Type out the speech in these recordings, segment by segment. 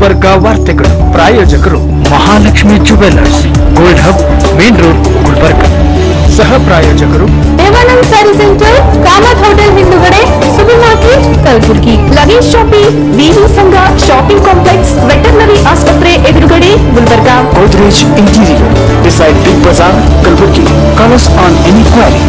ಗುಲ್ಬರ್ಗ ವಾರ್ತೆಗಳು ಪ್ರಾಯೋಜಕರು Mahalakshmi jewellers gold hub main road Gulbarga ಸಹ ಪ್ರಾಯೋಜಕರು ದೇವಾನಂದ್ ಸ್ಯಾರಿ ಸೆಂಟರ್ ಕಾಮತ್ ಹೋಟೆಲ್ ಹಿಂದುಗಡೆ super market Kalaburagi luggage shopping V V Sangha shopping complex veterinary ಆಸ್ಪತ್ರೆ ಎದುರುಗಡೆ Gulbarga Godrej Interior beside Big Bazaar, Kalburgi. Call us on any query.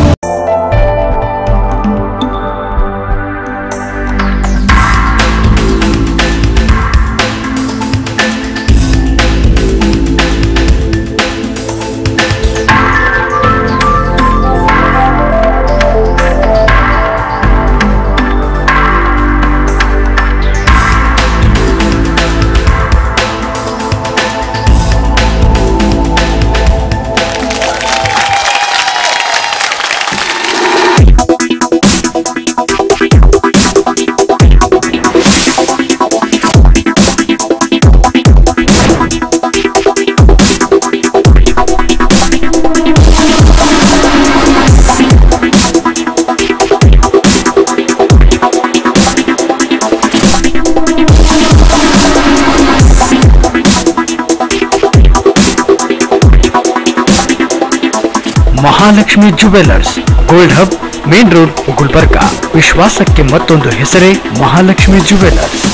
Mahalakshmi jewellers gold hub main road Gulbarga ವಿಶ್ವಾಸಕ್ಕೆ ಮತ್ತೊಂದು ಹೆಸರೇ Mahalakshmi jewellers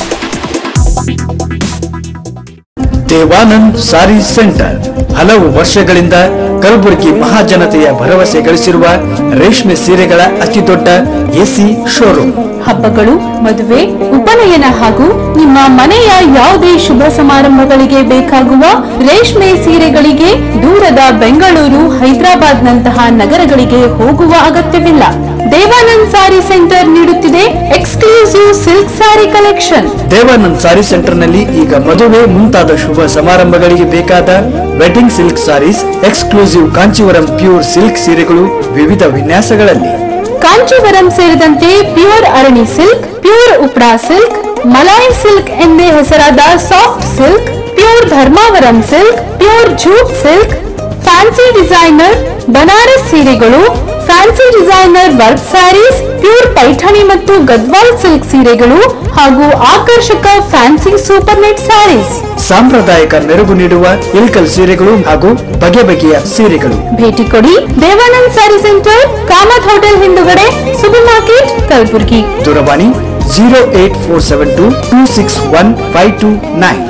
Devanand sari centre ಹಲವು ವರ್ಷಗಳಿಂದ ಕಲಬುರಗಿ ಮಹಾಜನತೆಯ ಭರವಸೆ ಗಳಿಸಿರುವ ರೇಷ್ಮೆ ಸೀರೆಗಳ ಅತಿದೊಡ್ಡ ಎಸಿ ಶೋರೂಮ್ ಹಬ್ಬಗಳು ಮದುವೆ ಉಪನಯನ ಹಾಗೂ ನಿಮ್ಮ ಮನೆಯ ಯಾವುದೇ ಶುಭ ಸಮಾರಂಭಗಳಿಗೆ ಬೇಕಾಗುವ ರೇಷ್ಮೆ ಸೀರೆಗಳಿಗೆ ದೂರದ ಬೆಂಗಳೂರು ಹೈದರಾಬಾದ್ ನಂತಹ ನಗರಗಳಿಗೆ ಹೋಗುವ ಅಗತ್ಯವಿಲ್ಲ ದೇವಾನಂದ್ ಸಾರಿ ಸೆಂಟರ್ ನೀಡುತ್ತಿದೆ exclusive silk sari collection Devanand sari centre ನಲ್ಲಿ ಈಗ ಮದುವೆ ಮುಂತಾದ ಶುಭ ಸಮಾರಂಭಗಳಿಗೆ ಬೇಕಾದ wedding silk saris exclusive Kanchivaram pure silk ಸೀರೆಗಳು ವಿವಿಧ ವಿನ್ಯಾಸಗಳಲ್ಲಿ ಕಾಂಚೀವರಂ ಸೇರಿದಂತೆ ಪ್ಯೂರ್ ಅರಣಿ ಸಿಲ್ಕ್ ಪ್ಯೂರ್ ಉಪ್ರಾ ಸಿಲ್ಕ್ ಮಲಾಯಿ ಸಿಲ್ಕ್ ಎಂದೇ ಹೆಸರಾದ soft silk pure Dharmavaram silk pure jute silk fancy designer Banaras ಸೀರೆಗಳು fancy designer work saris pure Paithani ಮತ್ತು ಗದ್ವಾಲ್ ಸಿಲ್ಕ್ ಸೀರೆಗಳು ಹಾಗೂ ಆಕರ್ಷಕ ಫ್ಯಾನ್ಸಿ ಸೂಪರ್ ನೆಟ್ ಸ್ಯಾರೀಸ್ ಸಾಂಪ್ರದಾಯಿಕ ಮೆರುಗು ನೀಡುವ ಇಲ್ಕಲ್ ಸೀರೆಗಳು ಹಾಗೂ ಬಗೆ ಬಗೆಯ ಸೀರೆಗಳು ಭೇಟಿ ಕೊಡಿ ದೇವಾನಂದ್ ಸ್ಯಾರಿ ಸೆಂಟರ್ ಕಾಮತ್ ಹೋಟೆಲ್ ಹಿಂದುಗಡೆ ಸೂಪರ್ ಮಾರ್ಕೆಟ್ ಕಲಬುರ್ಗಿ ದೂರವಾಣಿ zero eight four seven two two six one five two nine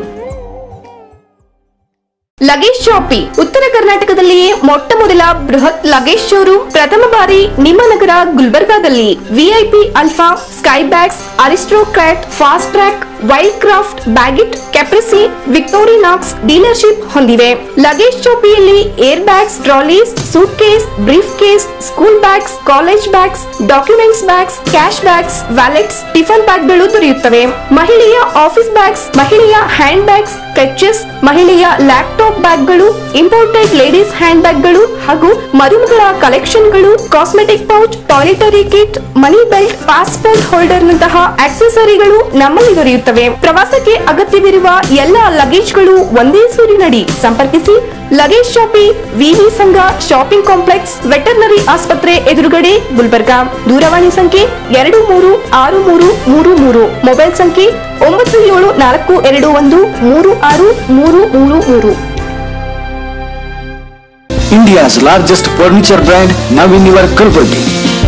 luggage shoppe ಉತ್ತರ ಕರ್ನಾಟಕದಲ್ಲಿಯೇ ಮೊಟ್ಟ ಮೊದಲ ಬೃಹತ್ ಲಗೇಜ್ ಶೋರೂಮ್ ಪ್ರಥಮ ಬಾರಿ ನಿಮ್ಮ ನಗರ ಗುಲ್ಬರ್ಗಾದಲ್ಲಿ VIP Alpha Skybags Aristocrat Fastrack Wildcraft Baggit Caprese Victorinox dealership ಹೊಂದಿವೆ ಲಗೇಜ್ ಶಾಪಿಯಲ್ಲಿ air bags trolleys suitcase briefcase school bags college bags documents bags cash bags wallets tiffin ಬ್ಯಾಗ್ಗಳು ದೊರೆಯುತ್ತವೆ ಮಹಿಳೆಯ office bags ಮಹಿಳೆಯ handbags clutches ಮಹಿಳೆಯ laptop ಬ್ಯಾಗ್ಗಳು imported ladies hand ಬ್ಯಾಗ್ಗಳು ಹಾಗೂ ಮರುಮಗಳ ಕಲೆಕ್ಷನ್ಗಳು cosmetic pouch toiletry kit money belt passport holder ನಂತಹ ಆಕ್ಸೆಸರಿಗಳು ನಮ್ಮಲ್ಲಿ ದೊರೆಯುತ್ತವೆ ಪ್ರವಾಸಕ್ಕೆ ಅಗತ್ಯವಿರುವ ಎಲ್ಲ ಲಗೇಜ್ಗಳು ಒಂದೇ ಸೂರಿನಡಿ ಸಂಪರ್ಕಿಸಿ ಲಗೇಜ್ ಶಾಪಿ ವಿವಿ ಸಂಘ ಶಾಪಿಂಗ್ ಕಾಂಪ್ಲೆಕ್ಸ್ ವೆಟರ್ನರಿ ಆಸ್ಪತ್ರೆ ಎದುರುಗಡೆ ಗುಲ್ಬರ್ಗಾ ದೂರವಾಣಿ ಸಂಖ್ಯೆ ಎರಡು ಮೂರು ಆರು ಮೂರು ಮೂರು ಮೂರು ಮೊಬೈಲ್ ಸಂಖ್ಯೆ ಒಂಬತ್ತು ಏಳು ನಾಲ್ಕು ಎರಡು ಒಂದು ಮೂರು ಆರು ಮೂರು ಮೂರು ಮೂರು India's largest furniture brand now in your Kalburgi.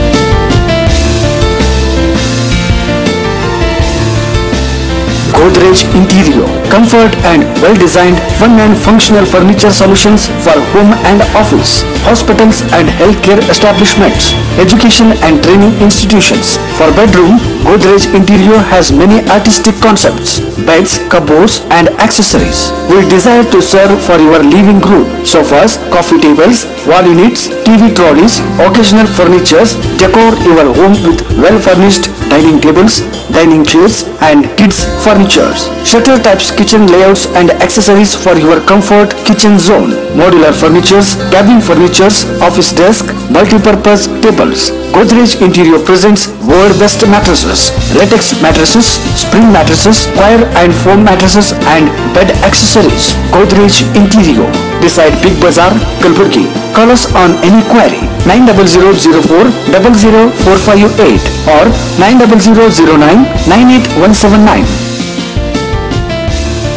Godrej Interior, comfort and well-designed, fun and functional furniture solutions for home and office, hospitals and healthcare establishments, education and training institutions. For bedroom, Godrej Interior has many artistic concepts, beds, cupboards and accessories. We desire to serve for your living room, sofas, coffee tables, wall units, TV trolleys, occasional furnitures, decor your home with well-furnished dining tables, dining chairs and kids furnitures. Shutter types kitchen layouts and accessories for your comfort kitchen zone. Modular furnitures, cabin furnitures, office desk, multi-purpose tables. Godrej Interior presents world best mattresses, latex mattresses, spring mattresses, wire and foam mattresses and bed accessories. Godrej Interior beside Big Bazaar, Kalburgi. Call us on any query 90004 00458 or 90009 98179.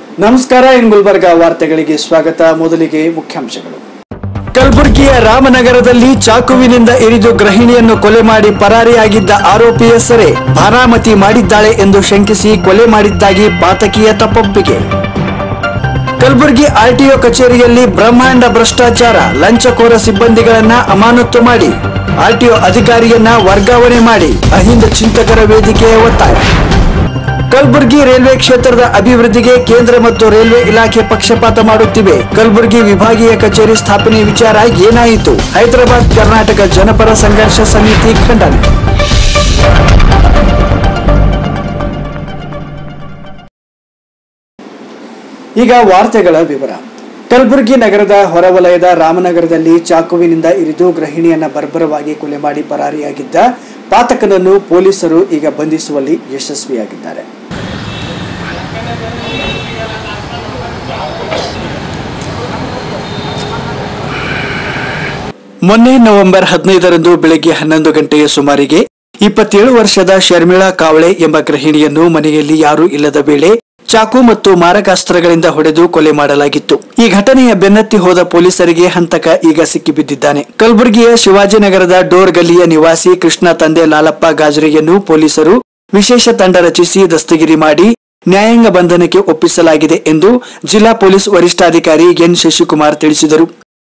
ನಮಸ್ಕಾರ ಇನ್ ಗುಲ್ಬರ್ಗ ವಾರ್ತೆಗಳಿಗೆ ಸ್ವಾಗತ ಮೊದಲಿಗೆ ಮುಖ್ಯಾಂಶಗಳು ಕಲಬುರಗಿಯ ರಾಮನಗರದಲ್ಲಿ ಚಾಕುವಿನಿಂದ ಇರಿದು ಗೃಹಿಣಿಯನ್ನು ಕೊಲೆ ಮಾಡಿ ಪರಾರಿಯಾಗಿದ್ದ ಆರೋಪಿ ಹೆಸರೇ ಬಾರಾಮತಿ ಮಾಡಿದ್ದಾಳೆ ಎಂದು ಶಂಕಿಸಿ ಕೊಲೆ ಮಾಡಿದ್ದಾಗಿ ಪಾತಕಿಯ ತಪ್ಪೊಪ್ಪಿಗೆ ಕಲಬುರಗಿ ಆರ್ಟಿಒ ಕಚೇರಿಯಲ್ಲಿ ಬ್ರಹ್ಮಾಂಡ ಭ್ರಷ್ಟಾಚಾರ ಲಂಚಕೋರ ಸಿಬ್ಬಂದಿಗಳನ್ನ ಅಮಾನತು ಮಾಡಿ ಆರ್ಟಿಒ ಅಧಿಕಾರಿಯನ್ನ ವರ್ಗಾವಣೆ ಮಾಡಿ ಅಹಿಂದ ಚಿಂತಕರ ವೇದಿಕೆಯ ಒತ್ತಾಯ ಕಲಬುರಗಿ ರೈಲ್ವೆ ಕ್ಷೇತ್ರದ ಅಭಿವೃದ್ಧಿಗೆ ಕೇಂದ್ರ ಮತ್ತು ರೈಲ್ವೆ ಇಲಾಖೆ ಪಕ್ಷಪಾತ ಮಾಡುತ್ತಿವೆ ಕಲಬುರಗಿ ವಿಭಾಗೀಯ ಕಚೇರಿ ಸ್ಥಾಪನೆ ವಿಚಾರ ಏನಾಯಿತು ಹೈದರಾಬಾದ್ ಕರ್ನಾಟಕ ಜನಪರ ಸಂಘರ್ಷ ಸಮಿತಿ ಖಂಡನೆ ಈಗ ವಾರ್ತೆಗಳ ವಿವರ ಕಲಬುರಗಿ ನಗರದ ಹೊರವಲಯದ ರಾಮನಗರದಲ್ಲಿ ಚಾಕುವಿನಿಂದ ಇರಿದು ಗೃಹಿಣಿಯನ್ನ ಬರ್ಬರವಾಗಿ ಕೊಲೆ ಮಾಡಿ ಪರಾರಿಯಾಗಿದ್ದ ಪಾತಕನನ್ನು ಪೊಲೀಸರು ಈಗ ಬಂಧಿಸುವಲ್ಲಿ ಯಶಸ್ವಿಯಾಗಿದ್ದಾರೆ ಮೊನ್ನೆ ನವೆಂಬರ್ ಹದಿನೈದರಂದು ಬೆಳಗ್ಗೆ ಹನ್ನೊಂದು ಗಂಟೆಯ ಸುಮಾರಿಗೆ ಇಪ್ಪತ್ತೇಳು ವರ್ಷದ ಶರ್ಮಿಳಾ ಕಾವಳೆ ಎಂಬ ಗೃಹಿಣಿಯನ್ನು ಮನೆಯಲ್ಲಿ ಯಾರೂ ಇಲ್ಲದ ವೇಳೆ ಚಾಕು ಮತ್ತು ಮಾರಕಾಸ್ತ್ರಗಳಿಂದ ಹೊಡೆದು ಕೊಲೆ ಮಾಡಲಾಗಿತ್ತು ಈ ಘಟನೆಯ ಬೆನ್ನತ್ತಿ ಹೋದ ಪೊಲೀಸರಿಗೆ ಹಂತಕ ಈಗ ಸಿಕ್ಕಿಬಿದ್ದಿದ್ದಾನೆ ಕಲಬುರಗಿಯ ಶಿವಾಜಿನಗರದ ಡೋರ್ ಗಲ್ಲಿಯ ನಿವಾಸಿ ಕೃಷ್ಣ ತಂದೆ ಲಾಲಪ್ಪ ಗಾಜ್ರೆಯನ್ನು ಪೊಲೀಸರು ವಿಶೇಷ ತಂಡ ರಚಿಸಿ ದಸ್ತಗಿರಿ ಮಾಡಿ ನ್ಯಾಯಾಂಗ ಬಂಧನಕ್ಕೆ ಒಪ್ಪಿಸಲಾಗಿದೆ ಎಂದು ಜಿಲ್ಲಾ ಪೊಲೀಸ್ ವರಿಷ್ಠಾಧಿಕಾರಿ ಎನ್ ಶಶಿಕುಮಾರ್ ತಿಳಿಸಿದರು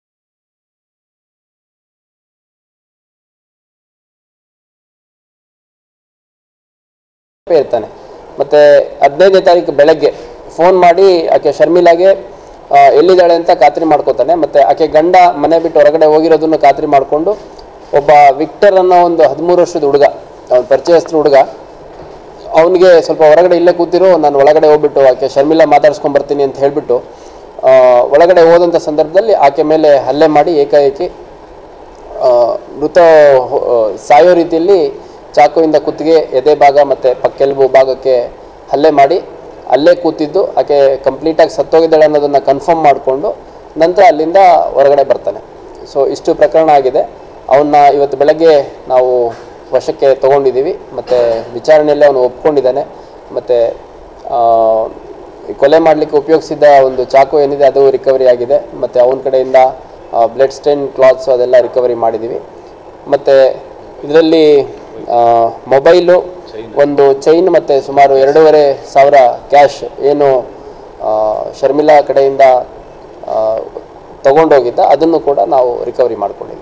ಇರ್ತಾನೆ ಮತ್ತೆ ಹದಿನೈದನೇ ತಾರೀಕು ಬೆಳಗ್ಗೆ ಫೋನ್ ಮಾಡಿ ಆಕೆ ಶರ್ಮಿಲಾಗೆ ಆ, ಎಲ್ಲಿದ್ದಾಳೆ ಅಂತ ಖಾತ್ರಿ ಮಾಡ್ಕೋತಾನೆ ಮತ್ತೆ ಆಕೆ ಗಂಡ ಮನೆ ಬಿಟ್ಟು ಹೊರಗಡೆ ಹೋಗಿರೋದನ್ನು ಖಾತ್ರಿ ಮಾಡಿಕೊಂಡು ಒಬ್ಬ ವಿಕ್ಟರ್ ಅನ್ನೋ ಒಂದು ಹದಿಮೂರು ವರ್ಷದ ಹುಡುಗ ಅವನ ಪರಿಚಯಸ್ಥ ಹುಡುಗ ಅವನಿಗೆ ಸ್ವಲ್ಪ ಹೊರಗಡೆ ಇಲ್ಲೇ ಕೂತಿರೋ ನಾನು ಒಳಗಡೆ ಹೋಗ್ಬಿಟ್ಟು ಆಕೆ ಶರ್ಮಿಲಾ ಮಾತಾಡ್ಸ್ಕೊಂಡ್ ಬರ್ತೀನಿ ಅಂತ ಹೇಳ್ಬಿಟ್ಟು ಆ, ಒಳಗಡೆ ಹೋದಂಥ ಸಂದರ್ಭದಲ್ಲಿ ಆಕೆ ಮೇಲೆ ಹಲ್ಲೆ ಮಾಡಿ ಏಕಾಏಕಿ ಆ, ಮೃತ ಹೊ- ಆ, ಸಾಯೋ ರೀತಿಯಲ್ಲಿ ಚಾಕುವಿಂದ ಕುತ್ತಿಗೆ ಎದೆ ಭಾಗ ಮತ್ತು ಪಕ್ಕೆಲುಬು ಭಾಗಕ್ಕೆ ಹಲ್ಲೆ ಮಾಡಿ ಅಲ್ಲೇ ಕೂತಿದ್ದು ಆಕೆ ಕಂಪ್ಲೀಟಾಗಿ ಸತ್ತೋಗಿದ್ದಾಳೆ ಅನ್ನೋದನ್ನು ಕನ್ಫರ್ಮ್ ಮಾಡಿಕೊಂಡು ನಂತರ ಅಲ್ಲಿಂದ ಹೊರಗಡೆ ಬರ್ತಾನೆ ಸೊ ಇಷ್ಟು ಪ್ರಕರಣ ಆಗಿದೆ ಅವನ್ನ ಇವತ್ತು ಬೆಳಗ್ಗೆ ನಾವು ವಶಕ್ಕೆ ತೊಗೊಂಡಿದ್ದೀವಿ ಮತ್ತು ವಿಚಾರಣೆಯಲ್ಲಿ ಅವನು ಒಪ್ಕೊಂಡಿದ್ದಾನೆ ಮತ್ತು ಕೊಲೆ ಮಾಡಲಿಕ್ಕೆ ಉಪಯೋಗಿಸಿದ ಒಂದು ಚಾಕು ಏನಿದೆ ಅದು ರಿಕವರಿ ಆಗಿದೆ ಮತ್ತು ಅವನ ಕಡೆಯಿಂದ ಬ್ಲಡ್ ಸ್ಟೈನ್ ಕ್ಲಾತ್ಸು ಅದೆಲ್ಲ ರಿಕವರಿ ಮಾಡಿದ್ದೀವಿ ಮತ್ತು ಇದರಲ್ಲಿ ಮೊಬೈಲು ಒಂದು ಚೈನ್ ಮತ್ತು ಸುಮಾರು ಎರಡೂವರೆ ಸಾವಿರ ಕ್ಯಾಶ್ ಏನು ಆ, ಶರ್ಮಿಳಾ ಕಡೆಯಿಂದ ಆ, ತಗೊಂಡೋಗಿದ್ದ ಅದನ್ನು ಕೂಡ ನಾವು ರಿಕವರಿ ಮಾಡ್ಕೊಂಡಿದ್ದೀವಿ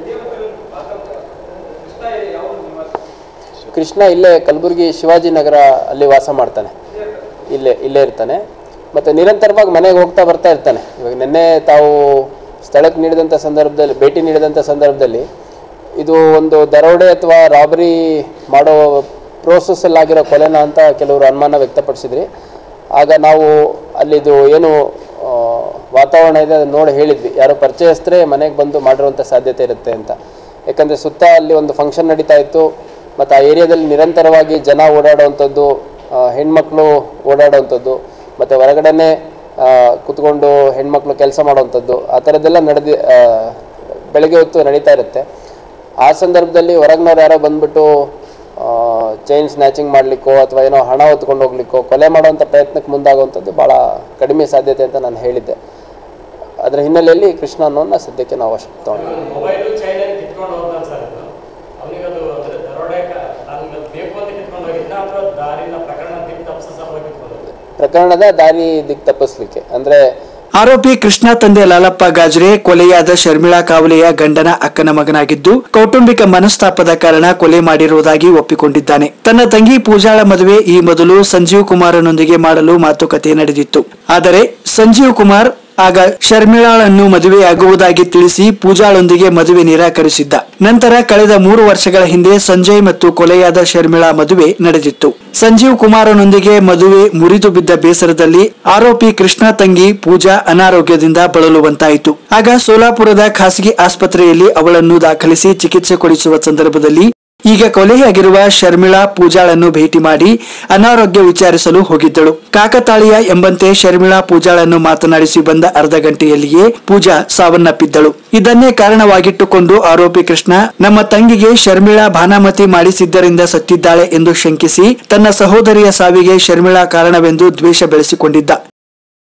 ಕೃಷ್ಣ ಇಲ್ಲೇ ಕಲಬುರಗಿ ಶಿವಾಜಿನಗರ ಅಲ್ಲಿ ವಾಸ ಮಾಡ್ತಾನೆ ಇಲ್ಲೇ ಇಲ್ಲೇ ಇರ್ತಾನೆ ಮತ್ತು ನಿರಂತರವಾಗಿ ಮನೆಗೆ ಹೋಗ್ತಾ ಬರ್ತಾ ಇರ್ತಾನೆ ಇವಾಗ ನಿನ್ನೆ ತಾವು ಸ್ಥಳಕ್ಕೆ ನೀಡಿದಂಥ ಸಂದರ್ಭದಲ್ಲಿ ಭೇಟಿ ನೀಡಿದಂಥ ಸಂದರ್ಭದಲ್ಲಿ ಇದು ಒಂದು ದರೋಡೆ ಅಥವಾ ರಾಬರಿ ಮಾಡೋ ಪ್ರೋಸೆಸ್ಸಲ್ಲಿ ಆಗಿರೋ ಕೊಲೆನ ಅಂತ ಕೆಲವರು ಅನುಮಾನ ವ್ಯಕ್ತಪಡಿಸಿದ್ರಿ ಆಗ ನಾವು ಅಲ್ಲಿದು ಏನು ಆ, ವಾತಾವರಣ ಇದೆ ಅದನ್ನ ನೋಡಿ ಹೇಳಿದ್ವಿ ಯಾರೋ ಪರಿಚಯಸ್ಥರೇ ಮನೆಗೆ ಬಂದು ಮಾಡಿರುವಂಥ ಸಾಧ್ಯತೆ ಇರುತ್ತೆ ಅಂತ ಯಾಕಂದರೆ ಸುತ್ತ ಅಲ್ಲಿ ಒಂದು ಫಂಕ್ಷನ್ ನಡೀತಾ ಇತ್ತು ಮತ್ತು ಆ ಏರಿಯಾದಲ್ಲಿ ನಿರಂತರವಾಗಿ ಜನ ಓಡಾಡುವಂಥದ್ದು ಆ, ಹೆಣ್ಮಕ್ಳು ಓಡಾಡುವಂಥದ್ದು ಮತ್ತು ಹೊರಗಡೆನೆ ಆ, ಕುತ್ಕೊಂಡು ಹೆಣ್ಮಕ್ಳು ಕೆಲಸ ಮಾಡುವಂಥದ್ದು ಆ ಥರದ್ದೆಲ್ಲ ನಡೆದಿ ಆ, ಬೆಳಗ್ಗೆ ಹೊತ್ತು ನಡೀತಾ ಇರುತ್ತೆ ಆ ಸಂದರ್ಭದಲ್ಲಿ ಹೊರಗಿನವ್ರು ಯಾರೋ ಬಂದ್ಬಿಟ್ಟು ಚೈನ್ ಸ್ನ್ಯಾಚಿಂಗ್ ಮಾಡಲಿಕ್ಕೋ ಅಥವಾ ಏನೋ ಹಣ ಹೊತ್ಕೊಂಡು ಹೋಗ್ಲಿಕ್ಕೋ ಕೊಲೆ ಮಾಡುವಂಥ ಪ್ರಯತ್ನಕ್ಕೆ ಮುಂದಾಗುವಂಥದ್ದು ಭಾಳ ಕಡಿಮೆ ಸಾಧ್ಯತೆ ಅಂತ ನಾನು ಹೇಳಿದ್ದೆ ಅದರ ಹಿನ್ನೆಲೆಯಲ್ಲಿ ಕೃಷ್ಣ ಅನ್ನೋನ್ನ ಸದ್ಯಕ್ಕೆ ನಾವು ವಶಕ್ಕೆ ತಗೊಂಡಿದ್ದೀವಿ ಮೊಬೈಲು ಚೈನಲ್ಲಿ ಕಿತ್ಕೊಂಡು ಹೋಗ್ತಾನೆ ಸರ್ ಇದು ಅವನಿಗೆ ಅದು ಅಂದ್ರೆ ದರೋಡೆ ನಾನು ಬೇಕು ಅಂತ ಕಿತ್ಕೊಂಡು ಹೋಗಿದ್ದ ಅಥವಾ ದಾರಿನ ಪ್ರಕರಣ ದಿಕ್ಕ ತಪ್ಪಿಸ ಸಲುವಾಗಿ ಕಿತ್ಕೊಂಡು ಹೋಗಿದ್ದ ಪ್ರಕರಣದ ದಾರಿ ದಿಕ್ ತಪ್ಪಿಸ್ಲಿಕ್ಕೆ ಅಂದರೆ ಆರೋಪಿ ಕೃಷ್ಣ ತಂದೆ ಲಾಲಪ್ಪ ಗಾಜ್ರೆ ಕೊಲೆಯಾದ ಶರ್ಮಿಳಾ ಕಾವಲೆಯ ಗಂಡನ ಅಕ್ಕನ ಮಗನಾಗಿದ್ದು ಕೌಟುಂಬಿಕ ಮನಸ್ತಾಪದ ಕಾರಣ ಕೊಲೆ ಮಾಡಿರುವುದಾಗಿ ಒಪ್ಪಿಕೊಂಡಿದ್ದಾನೆ ತನ್ನ ತಂಗಿ ಪೂಜಾಳ ಮದುವೆ ಈ ಮೊದಲು ಸಂಜೀವ್ ಕುಮಾರನೊಂದಿಗೆ ಮಾಡಲು ಮಾತುಕತೆ ನಡೆದಿತ್ತು ಆದರೆ ಸಂಜೀವ್ ಕುಮಾರ್ ಆಗ ಶರ್ಮಿಳಾಳನ್ನು ಮದುವೆಯಾಗುವುದಾಗಿ ತಿಳಿಸಿ ಪೂಜಾಳೊಂದಿಗೆ ಮದುವೆ ನಿರಾಕರಿಸಿದ್ದ ನಂತರ ಕಳೆದ ಮೂರು ವರ್ಷಗಳ ಹಿಂದೆ ಸಂಜಯ್ ಮತ್ತು ಕೊಲೆಯಾದ ಶರ್ಮಿಳಾ ಮದುವೆ ನಡೆದಿತ್ತು ಸಂಜೀವ್ ಕುಮಾರನೊಂದಿಗೆ ಮದುವೆ ಮುರಿದು ಬಿದ್ದ ಬೇಸರದಲ್ಲಿ ಆರೋಪಿ ಕೃಷ್ಣ ತಂಗಿ ಪೂಜಾ ಅನಾರೋಗ್ಯದಿಂದ ಬಳಲುವಂತಾಯಿತು ಆಗ ಸೋಲಾಪುರದ ಖಾಸಗಿ ಆಸ್ಪತ್ರೆಯಲ್ಲಿ ಅವಳನ್ನು ದಾಖಲಿಸಿ ಚಿಕಿತ್ಸೆ ಕೊಡಿಸುವ ಸಂದರ್ಭದಲ್ಲಿ ಈಗ ಕೊಲೆಯಾಗಿರುವ ಶರ್ಮಿಳಾ ಪೂಜಾಳನ್ನು ಭೇಟಿ ಮಾಡಿ ಅನಾರೋಗ್ಯ ವಿಚಾರಿಸಲು ಹೋಗಿದ್ದಳು ಕಾಕತಾಳೀಯ ಎಂಬಂತೆ ಶರ್ಮಿಳಾ ಪೂಜಾಳನ್ನು ಮಾತನಾಡಿಸಿ ಬಂದ ಅರ್ಧ ಗಂಟೆಯಲ್ಲಿಯೇ ಪೂಜಾ ಸಾವನ್ನಪ್ಪಿದ್ದಳು ಇದನ್ನೇ ಕಾರಣವಾಗಿಟ್ಟುಕೊಂಡು ಆರೋಪಿ ಕೃಷ್ಣ ನಮ್ಮ ತಂಗಿಗೆ ಶರ್ಮಿಳಾ ಭಾನಾಮತಿ ಮಾಡಿಸಿದ್ದರಿಂದ ಸತ್ತಿದ್ದಾಳೆ ಎಂದು ಶಂಕಿಸಿ ತನ್ನ ಸಹೋದರಿಯ ಸಾವಿಗೆ ಶರ್ಮಿಳಾ ಕಾರಣವೆಂದು ದ್ವೇಷ ಬೆಳೆಸಿಕೊಂಡಿದ್ದ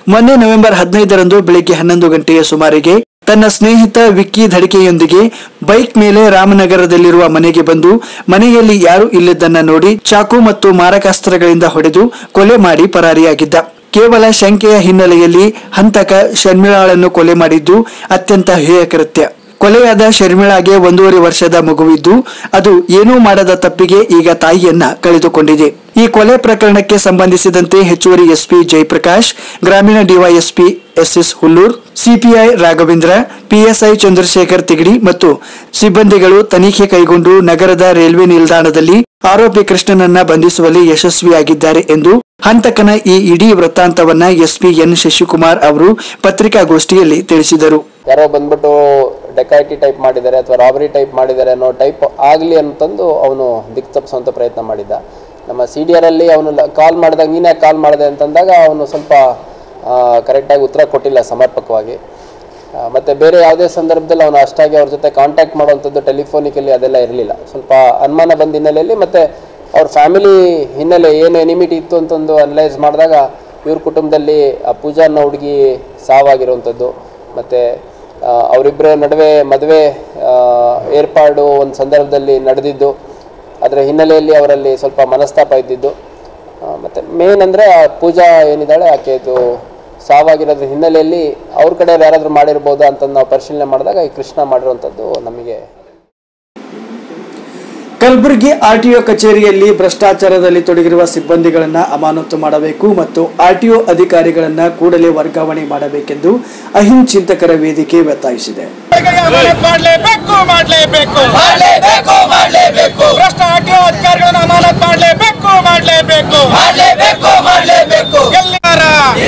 ಮೊನ್ನೆ ನವೆಂಬರ್ ಹದಿನೈದರಂದು ಬೆಳಿಗ್ಗೆ ಹನ್ನೊಂದು ಗಂಟೆಯ ಸುಮಾರಿಗೆ ತನ್ನ ಸ್ನೇಹಿತ ವಿಕ್ಕಿ ಧಡಿಕೆಯೊಂದಿಗೆ ಬೈಕ್ ಮೇಲೆ ರಾಮನಗರದಲ್ಲಿರುವ ಮನೆಗೆ ಬಂದು ಮನೆಯಲ್ಲಿ ಯಾರು ಇಲ್ಲದನ್ನ ನೋಡಿ ಚಾಕು ಮತ್ತು ಮಾರಕಾಸ್ತ್ರಗಳಿಂದ ಹೊಡೆದು ಕೊಲೆ ಮಾಡಿ ಪರಾರಿಯಾಗಿದ್ದ ಕೇವಲ ಶಂಕೆಯ ಹಿನ್ನೆಲೆಯಲ್ಲಿ ಹಂತಕ ಶರ್ಮಿಳಾಳನ್ನು ಕೊಲೆ ಮಾಡಿದ್ದು ಅತ್ಯಂತ ಹೇಯ ಕೃತ್ಯ ಕೊಲೆಯಾದ ಶರ್ಮಿಳಾಗೆ ಒಂದೂವರೆ ವರ್ಷದ ಮಗುವಿದ್ದು ಅದು ಏನೂ ಮಾಡದ ತಪ್ಪಿಗೆ ಈಗ ತಾಯಿಯನ್ನ ಕಳೆದುಕೊಂಡಿದೆ ಈ ಕೊಲೆ ಪ್ರಕರಣಕ್ಕೆ ಸಂಬಂಧಿಸಿದಂತೆ ಹೆಚ್ಚುವರಿ ಎಸ್ಪಿ ಜಯಪ್ರಕಾಶ್ ಗ್ರಾಮೀಣ DYSP SS Hullur CPI Raghavendra PSI Chandrashekar Tigadi ಮತ್ತು ಸಿಬ್ಬಂದಿಗಳು ತನಿಖೆ ಕೈಗೊಂಡು ನಗರದ ರೈಲ್ವೆ ನಿಲ್ದಾಣದಲ್ಲಿ ಆರೋಪಿ ಕೃಷ್ಣನನ್ನ ಬಂಧಿಸುವಲ್ಲಿ ಯಶಸ್ವಿಯಾಗಿದ್ದಾರೆ ಎಂದು ಹಂತಕನ ಈ ಇಡೀ ವೃತ್ತಾಂತವನ್ನ ಎಸ್ಪಿ ಎನ್ ಶಶಿಕುಮಾರ್ ಅವರು ಪತ್ರಿಕಾಗೋಷ್ಠಿಯಲ್ಲಿ ತಿಳಿಸಿದರು ಯಾರೋ ಬಂದ್ಬಿಟ್ಟು ಡೆಕಾಯಿಟಿ ಟೈಪ್ ಮಾಡಿದ್ದಾರೆ ಅಥವಾ ರಾಬರಿ ಟೈಪ್ ಮಾಡಿದ್ದಾರೆ ಅನ್ನೋ ಟೈಪ್ ಆಗಲಿ ಅಂತಂದು ಅವನು ದಿಕ್ ತಪ್ಪಿಸುವಂಥ ಪ್ರಯತ್ನ ಮಾಡಿದ್ದ ನಮ್ಮ ಸಿ ಡಿ ಆರಲ್ಲಿ ಅವನು ಕಾಲ್ ಮಾಡಿದಾಗ ನೀನೇ ಕಾಲ್ ಮಾಡಿದೆ ಅಂತಂದಾಗ ಅವನು ಸ್ವಲ್ಪ ಕರೆಕ್ಟಾಗಿ ಉತ್ತರ ಕೊಟ್ಟಿಲ್ಲ ಸಮರ್ಪಕವಾಗಿ ಆ, ಮತ್ತೆ ಬೇರೆ ಯಾವುದೇ ಸಂದರ್ಭದಲ್ಲಿ ಅವನು ಅಷ್ಟಾಗಿ ಅವ್ರ ಜೊತೆ ಕಾಂಟ್ಯಾಕ್ಟ್ ಮಾಡುವಂಥದ್ದು ಟೆಲಿಫೋನಿಕಲ್ಲಿ ಅದೆಲ್ಲ ಇರಲಿಲ್ಲ ಸ್ವಲ್ಪ ಅನುಮಾನ ಬಂದ ಹಿನ್ನೆಲೆಯಲ್ಲಿ ಮತ್ತು ಅವ್ರ ಫ್ಯಾಮಿಲಿ ಹಿನ್ನೆಲೆ ಏನು ಎನಿಮಿಟಿ ಇತ್ತು ಅಂತಂದು ಅನಲೈಸ್ ಮಾಡಿದಾಗ ಇವ್ರ ಕುಟುಂಬದಲ್ಲಿ ಆ ಪೂಜಾ ಅನ್ನೋ ಹುಡುಗಿ ಸಾವಾಗಿರುವಂಥದ್ದು ಮತ್ತು ಅವರಿಬ್ಬರ ನಡುವೆ ಮದುವೆ ಏರ್ಪಾಡು ಒಂದು ಸಂದರ್ಭದಲ್ಲಿ ನಡೆದಿದ್ದು ಅದರ ಹಿನ್ನೆಲೆಯಲ್ಲಿ ಅವರಲ್ಲಿ ಸ್ವಲ್ಪ ಮನಸ್ತಾಪ ಇದ್ದಿದ್ದು ಮತ್ತು ಮೇನ್ ಅಂದರೆ ಪೂಜಾ ಏನಿದ್ದಾಳೆ ಆಕೆದು ಸಾವಾಗಿರೋದ್ರ ಹಿನ್ನೆಲೆಯಲ್ಲಿ ಅವ್ರ ಕಡೆ ಯಾರಾದರೂ ಮಾಡಿರ್ಬೋದಾ ಅಂತ ನಾವು ಪರಿಶೀಲನೆ ಮಾಡಿದಾಗ ಈ ಕೃಷ್ಣ ಮಾಡಿರುವಂಥದ್ದು ನಮಗೆ ಕಲಬುರಗಿ ಆರ್ಟಿಒ ಕಚೇರಿಯಲ್ಲಿ ಭ್ರಷ್ಟಾಚಾರದಲ್ಲಿ ತೊಡಗಿರುವ ಸಿಬ್ಬಂದಿಗಳನ್ನ ಅಮಾನತು ಮಾಡಬೇಕು ಮತ್ತು ಆರ್ಟಿಒ ಅಧಿಕಾರಿಗಳನ್ನ ಕೂಡಲೇ ವರ್ಗಾವಣೆ ಮಾಡಬೇಕೆಂದು ಅಹಿಂದ್ ಚಿಂತಕರ ವೇದಿಕೆ ಒತ್ತಾಯಿಸಿದೆ ಮಾಡಲೇಬೇಕು ಮಾಡಲೇಬೇಕು ಮಾಡಲೇಬೇಕು ಮಾಡಲೇಬೇಕು ಭ್ರಷ್ಟ ಆರ್ಟಿಒ ಅಧಿಕಾರಿಗಳನ್ನು ಅಮಾನತ್ ಮಾಡಲೇಬೇಕು ಮಾಡಲೇಬೇಕು ಮಾಡಲೇಬೇಕು ಮಾಡಲೇಬೇಕು ಎಲ್ಲರ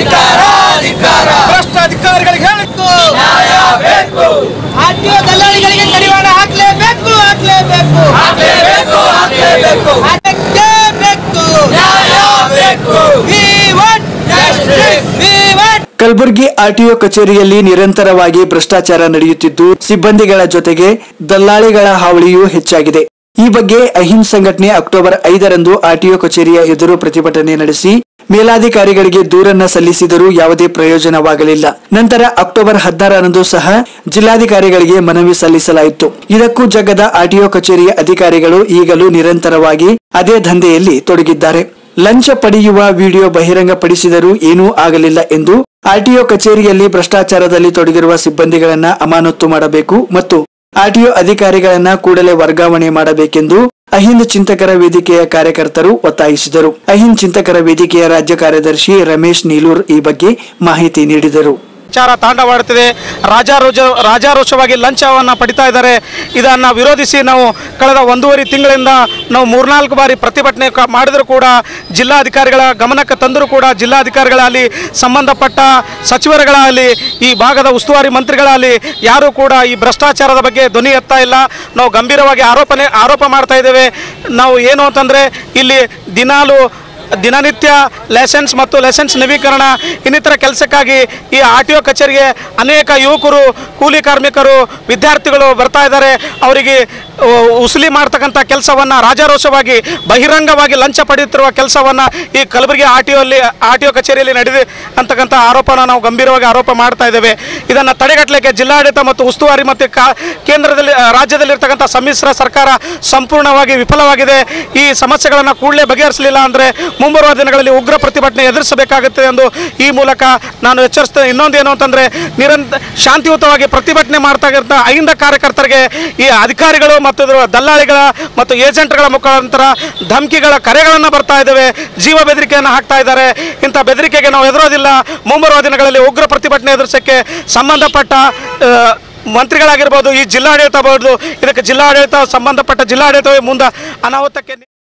ಭ್ರಷ್ಟ ಅಧಿಕಾರಿಗಳಿಗೆ ಹೇಳಿದ್ದು ನ್ಯಾಯ ಬೇಕು ಆರ್ಟಿಒ ದಲ್ಲಾಳಿಗಳಿಗೆ ಕಡಿವಾಣ ಹಾಕ್ಲೇಬೇಕು ಹಾಕ್ಲೇಬೇಕು ಹಾಕ್ಲೇಬೇಕು ಹಾಕ್ಲೇಬೇಕು ಅದಕ್ಕೆ ಬೇಕು ನ್ಯಾಯ ಬೇಕು we want justice we want Kalaburagi RTO ಕಚೇರಿಯಲ್ಲಿ ನಿರಂತರವಾಗಿ ಭ್ರಷ್ಟಾಚಾರ ನಡೆಯುತ್ತಿದ್ದು ಸಿಬ್ಬಂದಿಗಳ ಜೊತೆಗೆ ದಲ್ಲಾಳಿಗಳ ಹಾವಳಿಯೂ ಹೆಚ್ಚಾಗಿದೆ ಈ ಬಗ್ಗೆ ಅಹಿಂದ್ ಸಂಘಟನೆ ಅಕ್ಟೋಬರ್ ಐದರಂದು ಆರ್ಟಿಒ ಕಚೇರಿಯ ಎದುರು ಪ್ರತಿಭಟನೆ ನಡೆಸಿ ಮೇಲಾಧಿಕಾರಿಗಳಿಗೆ ದೂರನ್ನ ಸಲ್ಲಿಸಿದರೂ ಯಾವುದೇ ಪ್ರಯೋಜನವಾಗಲಿಲ್ಲ ನಂತರ ಅಕ್ಟೋಬರ್ ಹದಿನಾರರಂದು ಸಹ ಜಿಲ್ಲಾಧಿಕಾರಿಗಳಿಗೆ ಮನವಿ ಸಲ್ಲಿಸಲಾಯಿತು ಇದಕ್ಕೂ ಜಗ್ಗದ ಆರ್ಟಿಒ ಕಚೇರಿಯ ಅಧಿಕಾರಿಗಳು ಈಗಲೂ ನಿರಂತರವಾಗಿ ಅದೇ ದಂಧೆಯಲ್ಲಿ ತೊಡಗಿದ್ದಾರೆ ಲಂಚ ಪಡೆಯುವ ವಿಡಿಯೋ ಬಹಿರಂಗಪಡಿಸಿದರೂ ಏನೂ ಆಗಲಿಲ್ಲ ಎಂದು ಆರ್ಟಿಒ ಕಚೇರಿಯಲ್ಲಿ ಭ್ರಷ್ಟಾಚಾರದಲ್ಲಿ ತೊಡಗಿರುವ ಸಿಬ್ಬಂದಿಗಳನ್ನ ಅಮಾನತು ಮಾಡಬೇಕು ಮತ್ತು ಆರ್ಟಿಒ ಅಧಿಕಾರಿಗಳನ್ನ ಕೂಡಲೇ ವರ್ಗಾವಣೆ ಮಾಡಬೇಕೆಂದು ಅಹಿಂದ್ ಚಿಂತಕರ ವೇದಿಕೆಯ ಕಾರ್ಯಕರ್ತರು ಒತ್ತಾಯಿಸಿದರು ಅಹಿಂದ್ ಚಿಂತಕರ ವೇದಿಕೆಯ ರಾಜ್ಯ ಕಾರ್ಯದರ್ಶಿ ರಮೇಶ್ ನೀಲೂರ್ ಈ ಬಗ್ಗೆ ಮಾಹಿತಿ ನೀಡಿದರು ವಿಚಾರ ತಾಂಡವಾಡುತ್ತಿದೆ ರಾಜಾರೋಜ ರಾಜಾರೋಷವಾಗಿ ಲಂಚವನ್ನು ಪಡಿತಾ ಇದ್ದಾರೆ ಇದನ್ನು ವಿರೋಧಿಸಿ ನಾವು ಕಳೆದ ಒಂದೂವರೆ ತಿಂಗಳಿಂದ ನಾವು ಮೂರ್ನಾಲ್ಕು ಬಾರಿ ಪ್ರತಿಭಟನೆ ಕ- ಮಾಡಿದರೂ ಕೂಡ ಜಿಲ್ಲಾಧಿಕಾರಿಗಳ ಗಮನಕ್ಕೆ ತಂದರೂ ಕೂಡ ಜಿಲ್ಲಾಧಿಕಾರಿಗಳಾಗಲಿ ಸಂಬಂಧಪಟ್ಟ ಸಚಿವರುಗಳಾಗಲಿ ಈ ಭಾಗದ ಉಸ್ತುವಾರಿ ಮಂತ್ರಿಗಳಾಗಲಿ ಯಾರೂ ಕೂಡ ಈ ಭ್ರಷ್ಟಾಚಾರದ ಬಗ್ಗೆ ಧ್ವನಿ ಎತ್ತಾ ಇಲ್ಲ ನಾವು ಗಂಭೀರವಾಗಿ ಆರೋಪನೆ ಆರೋಪ ಮಾಡ್ತಾ ಇದ್ದೇವೆ ನಾವು ಏನು ಅಂತಂದರೆ ಇಲ್ಲಿ ದಿನಾಲು ದಿನನಿತ್ಯ ಲೈಸೆನ್ಸ್ ಮತ್ತು ಲೈಸೆನ್ಸ್ ನವೀಕರಣ ಇನ್ನಿತರ ಕೆಲಸಕ್ಕಾಗಿ ಈ ಆರ್ ಟಿ ಒ ಕಚೇರಿಗೆ ಅನೇಕ ಯುವಕರು ಕೂಲಿ ಕಾರ್ಮಿಕರು ವಿದ್ಯಾರ್ಥಿಗಳು ಬರ್ತಾ ಇದ್ದಾರೆ ಅವರಿಗೆ ಉ- ಉಸುಲಿ ಮಾಡ್ತಕ್ಕಂಥ ಕೆಲಸವನ್ನು ರಾಜಾರೋಷವಾಗಿ ಬಹಿರಂಗವಾಗಿ ಲಂಚ ಪಡೆಯುತ್ತಿರುವ ಕೆಲಸವನ್ನು ಈ ಕಲಬುರಗಿ ಆರ್ ಟಿ ಒಲ್ಲಿ ಆರ್ ಟಿ ಒ ಕಚೇರಿಯಲ್ಲಿ ನಡೆದಿದೆ ಅಂತಕ್ಕಂಥ ಆರೋಪನ ನಾವು ಗಂಭೀರವಾಗಿ ಆರೋಪ ಮಾಡ್ತಾ ಇದ್ದೇವೆ ಇದನ್ನು ತಡೆಗಟ್ಟಲಿಕ್ಕೆ ಜಿಲ್ಲಾಡಳಿತ ಮತ್ತು ಉಸ್ತುವಾರಿ ಮತ್ತು ಕಾ ಕೇಂದ್ರದಲ್ಲಿ ಆ, ರಾಜ್ಯದಲ್ಲಿರ್ತಕ್ಕಂಥ ಸಮ್ಮಿಶ್ರ ಸರ್ಕಾರ ಸಂಪೂರ್ಣವಾಗಿ ವಿಫಲವಾಗಿದೆ ಈ ಸಮಸ್ಯೆಗಳನ್ನು ಕೂಡಲೇ ಬಗೆಹರಿಸಲಿಲ್ಲ ಅಂದರೆ ಮುಂಬರುವ ದಿನಗಳಲ್ಲಿ ಉಗ್ರ ಪ್ರತಿಭಟನೆ ಎದುರಿಸಬೇಕಾಗುತ್ತದೆ ಎಂದು ಈ ಮೂಲಕ ನಾನು ಎಚ್ಚರಿಸ್ತೇನೆ ಇನ್ನೊಂದೇನು ಅಂತಂದರೆ ನಿರಂತ ಶಾಂತಿಯುತವಾಗಿ ಪ್ರತಿಭಟನೆ ಮಾಡ್ತಾ ಇರೋಂಥ ಐಂದ ಕಾರ್ಯಕರ್ತರಿಗೆ ಈ ಅಧಿಕಾರಿಗಳು ಮತ್ತು ಇದರ ದಲ್ಲಾಳಿಗಳ ಮತ್ತು ಏಜೆಂಟ್ಗಳ ಮುಖಾಂತರ ಧಮಕಿಗಳ ಕರೆಗಳನ್ನು ಬರ್ತಾ ಇದ್ದಾವೆ ಜೀವ ಬೆದರಿಕೆಯನ್ನು ಹಾಕ್ತಾ ಇದ್ದಾರೆ ಇಂಥ ಬೆದರಿಕೆಗೆ ನಾವು ಎದುರೋದಿಲ್ಲ ಮುಂಬರುವ ದಿನಗಳಲ್ಲಿ ಉಗ್ರ ಪ್ರತಿಭಟನೆ ಎದುರಿಸೋಕ್ಕೆ ಸಂಬಂಧಪಟ್ಟ ಆ, ಮಂತ್ರಿಗಳಾಗಿರ್ಬೋದು ಈ ಜಿಲ್ಲಾಡಳಿತ ಆಗ್ಬೋದು ಇದಕ್ಕೆ ಜಿಲ್ಲಾಡಳಿತ ಸಂಬಂಧಪಟ್ಟ ಜಿಲ್ಲಾಡಳಿತವೇ ಮುಂದೆ ಅನಾಹುತಕ್ಕೆ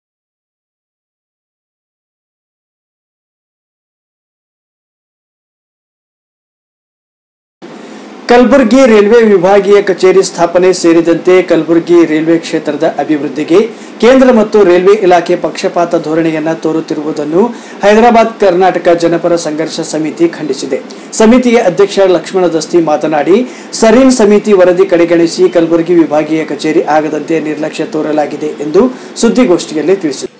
ಕಲಬುರಗಿ ರೈಲ್ವೆ ವಿಭಾಗೀಯ ಕಚೇರಿ ಸ್ಥಾಪನೆ ಸೇರಿದಂತೆ ಕಲಬುರಗಿ ರೈಲ್ವೆ ಕ್ಷೇತ್ರದ ಅಭಿವೃದ್ಧಿಗೆ ಕೇಂದ್ರ ಮತ್ತು ರೈಲ್ವೆ ಇಲಾಖೆ ಪಕ್ಷಪಾತ ಧೋರಣೆಯನ್ನ ತೋರುತ್ತಿರುವುದನ್ನು ಹೈದರಾಬಾದ್ ಕರ್ನಾಟಕ ಜನಪರ ಸಂಘರ್ಷ ಸಮಿತಿ ಖಂಡಿಸಿದೆ ಸಮಿತಿಯ ಅಧ್ಯಕ್ಷ ಲಕ್ಷ್ಮಣ ದಸ್ತಿ ಮಾತನಾಡಿ ಸರೀನ್ ಸಮಿತಿ ವರದಿ ಕಡೆಗಣಿಸಿ ಕಲಬುರಗಿ ವಿಭಾಗೀಯ ಕಚೇರಿ ಆಗದಂತೆ ನಿರ್ಲಕ್ಷ್ಯ ತೋರಲಾಗಿದೆ ಎಂದು ಸುದ್ದಿಗೋಷ್ಠಿಯಲ್ಲಿ ತಿಳಿಸಿದರು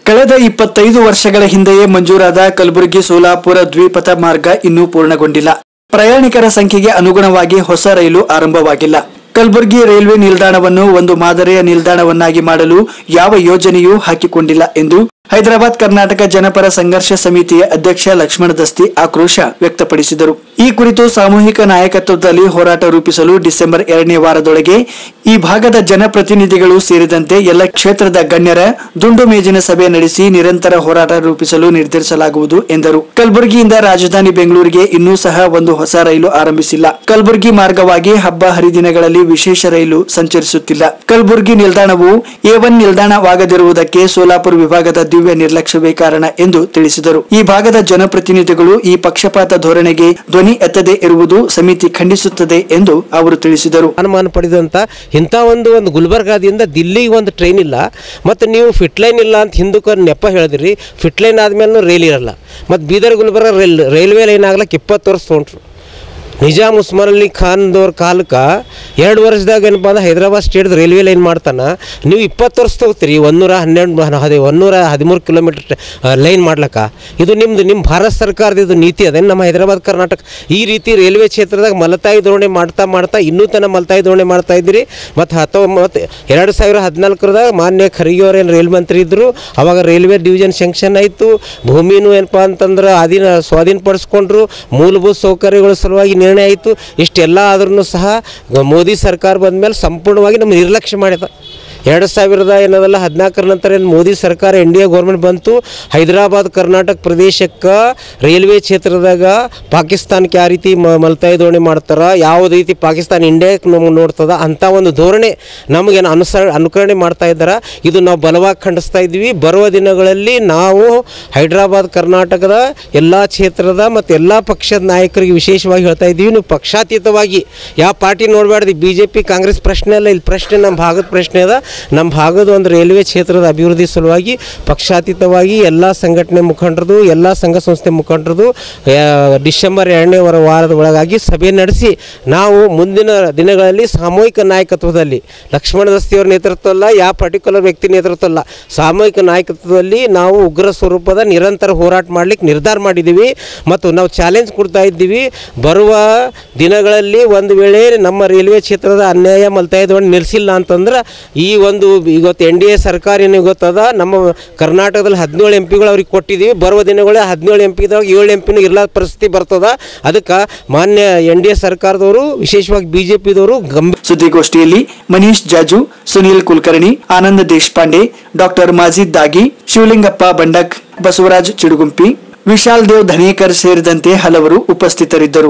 ಕಳೆದ ಇಪ್ಪತ್ತೈದು ವರ್ಷಗಳ ಹಿಂದೆಯೇ ಮಂಜೂರಾದ ಕಲಬುರಗಿ ಸೋಲಾಪುರ ದ್ವಿಪಥ ಮಾರ್ಗ ಇನ್ನೂ ಪೂರ್ಣಗೊಂಡಿಲ್ಲ ಪ್ರಯಾಣಿಕರ ಸಂಖ್ಯೆಗೆ ಅನುಗುಣವಾಗಿ ಹೊಸ ರೈಲು ಆರಂಭವಾಗಿಲ್ಲ ಕಲಬುರಗಿ ರೈಲ್ವೆ ನಿಲ್ದಾಣವನ್ನು ಒಂದು ಮಾದರಿಯ ನಿಲ್ದಾಣವನ್ನಾಗಿ ಮಾಡಲು ಯಾವ ಯೋಜನೆಯೂ ಹಾಕಿಕೊಂಡಿಲ್ಲ ಎಂದು ಹೈದರಾಬಾದ್ ಕರ್ನಾಟಕ ಜನಪರ ಸಂಘರ್ಷ ಸಮಿತಿಯ ಅಧ್ಯಕ್ಷ ಲಕ್ಷ್ಮಣ ದಸ್ತಿ ಆಕ್ರೋಶ ವ್ಯಕ್ತಪಡಿಸಿದರು ಈ ಕುರಿತು ಸಾಮೂಹಿಕ ನಾಯಕತ್ವದಲ್ಲಿ ಹೋರಾಟ ರೂಪಿಸಲು ಡಿಸೆಂಬರ್ ಎರಡನೇ ವಾರದೊಳಗೆ ಈ ಭಾಗದ ಜನಪ್ರತಿನಿಧಿಗಳು ಸೇರಿದಂತೆ ಎಲ್ಲ ಕ್ಷೇತ್ರದ ಗಣ್ಯರ ದುಂಡು ಮೇಜಿನ ಸಭೆ ನಡೆಸಿ ನಿರಂತರ ಹೋರಾಟ ರೂಪಿಸಲು ನಿರ್ಧರಿಸಲಾಗುವುದು ಎಂದರು ಕಲಬುರಗಿಯಿಂದ ರಾಜಧಾನಿ ಬೆಂಗಳೂರಿಗೆ ಇನ್ನೂ ಸಹ ಒಂದು ಹೊಸ ರೈಲು ಆರಂಭಿಸಿಲ್ಲ ಕಲಬುರಗಿ ಮಾರ್ಗವಾಗಿ ಹಬ್ಬ ಹರಿದಿನಗಳಲ್ಲಿ ವಿಶೇಷ ರೈಲು ಸಂಚರಿಸುತ್ತಿಲ್ಲ ಕಲಬುರಗಿ ನಿಲ್ದಾಣವು ಎ ಒನ್ ನಿಲ್ದಾಣವಾಗದಿರುವುದಕ್ಕೆ ಸೋಲಾಪುರ ವಿಭಾಗದ ದಿವ್ಯ ನಿರ್ಲಕ್ಷ್ಯವೇ ಕಾರಣ ಎಂದು ತಿಳಿಸಿದರು ಈ ಭಾಗದ ಜನಪ್ರತಿನಿಧಿಗಳು ಈ ಪಕ್ಷಪಾತ ಧೋರಣೆಗೆ ಧ್ವನಿ ಎತ್ತದೇ ಇರುವುದು ಸಮಿತಿ ಖಂಡಿಸುತ್ತದೆ ಎಂದು ಅವರು ತಿಳಿಸಿದರು ಅನುಮಾನ ಪಡೆದಂಥ ಇಂಥ ಒಂದು ಒಂದು ಗುಲ್ಬರ್ಗಾದಿಂದ ದಿಲ್ಲಿಗೆ ಒಂದು ಟ್ರೈನ್ ಇಲ್ಲ ಮತ್ತು ನೀವು ಫಿಟ್ ಲೈನ್ ಇಲ್ಲ ಅಂತ ಹಿಂದಕ್ಕೆ ನೆಪ ಹೇಳಿದ್ರಿ ಫಿಟ್ ಲೈನ್ ಆದ್ಮೇಲೆ ರೈಲ್ ಇರಲ್ಲ ಮತ್ತು Bidar Gulbarga rail railway line ಆಗ್ಲಕ್ಕೆ ಇಪ್ಪತ್ತು ವರ್ಷ ತೊಗೊಂಡ್ರು ನಿಜಾಮ್ ಉಸ್ಮಾನ್ ಅಲಿ ಖಾನ್ದವ್ರ ಕಾಲಕ್ಕೆ ಎರಡು ವರ್ಷದಾಗ ಏನಪ್ಪ ಅಂದ್ರೆ ಹೈದರಾಬಾದ್ ಸ್ಟೇಟ್ದು ರೈಲ್ವೆ ಲೈನ್ ಮಾಡ್ತಾನೆ ನೀವು ಇಪ್ಪತ್ತು ವರ್ಷ ತಗೋತೀರಿ ಒಂದೂರ ಹನ್ನೆರಡು ಹದಿ ಒಂದೂರ ಹದಿಮೂರು ಕಿಲೋಮೀಟ್ರ್ ಲೈನ್ ಮಾಡ್ಲಕ್ಕ ಇದು ನಿಮ್ದು ನಿಮ್ಮ ಭಾರತ ಸರ್ಕಾರದ ಇದು ನೀತಿ ಅದೇ ನಮ್ಮ ಹೈದರಾಬಾದ್ ಕರ್ನಾಟಕ ಈ ರೀತಿ ರೈಲ್ವೆ ಕ್ಷೇತ್ರದಾಗ ಮಲತಾಯಿ ಧೋರಣೆ ಮಾಡ್ತಾ ಮಾಡ್ತಾ ಇನ್ನೂ ತನಕ ಮಲತಾಯಿ ಧೋರಣೆ ಮಾಡ್ತಾ ಇದ್ದೀರಿ ಮತ್ತು ಹತ್ತೊಂಬತ್ತು ಎರಡು ಸಾವಿರ ಹದಿನಾಲ್ಕರದಾಗ ಮಾನ್ಯ ಖರ್ಗೆ ಅವ್ರು ಏನು ರೈಲ್ ಮಂತ್ರಿ ಇದ್ದರು ಅವಾಗ ರೈಲ್ವೆ ಡಿವಿಷನ್ ಶಂಕ್ಷನ್ ಆಯಿತು ಭೂಮಿನೂ ಏನಪ್ಪ ಅಂತಂದ್ರೆ ಅಧೀನ ಸ್ವಾಧೀನಪಡಿಸ್ಕೊಂಡ್ರು ಮೂಲಭೂತ ಸೌಕರ್ಯಗಳ ಸಲುವಾಗಿ ನಿರ್ಣಯ ಆಯಿತು ಇಷ್ಟೆಲ್ಲ ಆದ್ರೂ ಸಹ ಗ- ಮೋದಿ ಸರ್ಕಾರ ಬಂದಮೇಲೆ ಸಂಪೂರ್ಣವಾಗಿ ನಮ್ಮ ನಿರ್ಲಕ್ಷ್ಯ ಮಾಡಿದ ಎರಡು ಸಾವಿರದ ಏನದಲ್ಲ ಹದಿನಾಲ್ಕರ ನಂತರ ಏನು ಮೋದಿ ಸರ್ಕಾರ ಎನ್ ಡಿ ಎ ಗೌರ್ಮೆಂಟ್ ಬಂತು ಹೈದರಾಬಾದ್ ಕರ್ನಾಟಕ ಪ್ರದೇಶಕ್ಕೆ ರೈಲ್ವೆ ಕ್ಷೇತ್ರದಾಗ ಪಾಕಿಸ್ತಾನಕ್ಕೆ ಯಾವ ರೀತಿ ಮ ಮಲ್ತಾಯಿ ಧೋರಣೆ ಮಾಡ್ತಾರ ಯಾವ ರೀತಿ ಪಾಕಿಸ್ತಾನ ಇಂಡಿಯಾಕ್ಕೆ ನಮ್ಗೆ ನೋಡ್ತದ ಅಂಥ ಒಂದು ಧೋರಣೆ ನಮಗೇನು ಅನುಸರ ಅನುಕರಣೆ ಮಾಡ್ತಾ ಇದ್ದಾರೆ ಇದು ನಾವು ಬಲವಾಗಿ ಖಂಡಿಸ್ತಾ ಇದ್ವಿ ಬರುವ ದಿನಗಳಲ್ಲಿ ನಾವು ಹೈದರಾಬಾದ್ ಕರ್ನಾಟಕದ ಎಲ್ಲ ಕ್ಷೇತ್ರದ ಮತ್ತು ಎಲ್ಲ ಪಕ್ಷದ ನಾಯಕರಿಗೆ ವಿಶೇಷವಾಗಿ ಹೇಳ್ತಾ ಇದ್ದೀವಿ ನೀವು ಪಕ್ಷಾತೀತವಾಗಿ ಯಾವ ಪಾರ್ಟಿ ನೋಡಬೇಡ್ದು ಬಿ ಜೆ ಪಿ ಕಾಂಗ್ರೆಸ್ ಪ್ರಶ್ನೆ ಅಲ್ಲ ಇಲ್ಲಿ ಪ್ರಶ್ನೆ ನಮ್ಮ ಭಾಗದ ಪ್ರಶ್ನೆ ಅದ ನಮ್ಮ ಭಾಗದ ಒಂದು ರೈಲ್ವೆ ಕ್ಷೇತ್ರದ ಅಭಿವೃದ್ಧಿ ಸಲುವಾಗಿ ಪಕ್ಷಾತೀತವಾಗಿ ಎಲ್ಲ ಸಂಘಟನೆ ಮುಖಂಡರದು ಎಲ್ಲ ಸಂಘ ಸಂಸ್ಥೆ ಮುಖಂಡರದು ಆ, ಡಿಸೆಂಬರ್ ಎರಡನೇ ವಾರ ವಾರದ ಒಳಗಾಗಿ ಸಭೆ ನಡೆಸಿ ನಾವು ಮುಂದಿನ ದಿನಗಳಲ್ಲಿ ಸಾಮೂಹಿಕ ನಾಯಕತ್ವದಲ್ಲಿ ಲಕ್ಷ್ಮಣ ದಸ್ತಿಯವರ ನೇತೃತ್ವ ಅಲ್ಲ ಯಾವ ಪರ್ಟಿಕ್ಯುಲರ್ ವ್ಯಕ್ತಿ ನೇತೃತ್ವ ಅಲ್ಲ ಸಾಮೂಹಿಕ ನಾಯಕತ್ವದಲ್ಲಿ ನಾವು ಉಗ್ರ ಸ್ವರೂಪದ ನಿರಂತರ ಹೋರಾಟ ಮಾಡ್ಲಿಕ್ಕೆ ನಿರ್ಧಾರ ಮಾಡಿದ್ದೀವಿ ಮತ್ತು ನಾವು ಚಾಲೆಂಜ್ ಕೊಡ್ತಾ ಇದ್ದೀವಿ ಬರುವ ದಿನಗಳಲ್ಲಿ ಒಂದು ವೇಳೆ ನಮ್ಮ ರೈಲ್ವೆ ಕ್ಷೇತ್ರದ ಅನ್ಯಾಯ ಮಲ್ತಾಯ ಧೋರಣೆ ನಿಲ್ಲಿಸಿಲ್ಲ ಅಂತಂದ್ರೆ ಈ ಒಂದು ಇವತ್ತು ಎನ್ ಡಿ ಎ ಸರ್ಕಾರ ಏನು ಗೊತ್ತದ ನಮ್ಮ ಕರ್ನಾಟಕದಲ್ಲಿ ಹದಿನೇಳು ಎಂ ಪಿಗಳು ಅವ್ರಿಗೆ ಕೊಟ್ಟಿದ್ದೀವಿ ಬರುವ ದಿನಗಳೇ ಹದಿನೇಳು ಎಂ ಪಿದಾಗ ಏಳು ಎಂ ಪಿನೂ ಇರ್ಲಾದ ಪರಿಸ್ಥಿತಿ ಬರ್ತದ ಅದಕ್ಕೆ ಮಾನ್ಯ ಎನ್ ಡಿ ಎ ಸರ್ಕಾರದವರು ವಿಶೇಷವಾಗಿ ಬಿ ಜೆ ಪಿದವರು ಗಂಭೀರ ಸುದ್ದಿಗೋಷ್ಠಿಯಲ್ಲಿ ಮನೀಶ್ ಜಾಜು ಸುನೀಲ್ ಕುಲಕರ್ಣಿ ಆನಂದ್ ದೇಶಪಾಂಡೆ ಡಾಕ್ಟರ್ ಮಾಜಿದ್ ದಾಗಿ ಶಿವಲಿಂಗಪ್ಪ ಬಂಡಕ್ ಬಸವರಾಜ್ ಚಿಡುಗುಂಪಿ ವಿಶಾಲ್ ದೇವ್ ಧನೇಕರ್ ಸೇರಿದಂತೆ ಹಲವರು ಉಪಸ್ಥಿತರಿದ್ದರು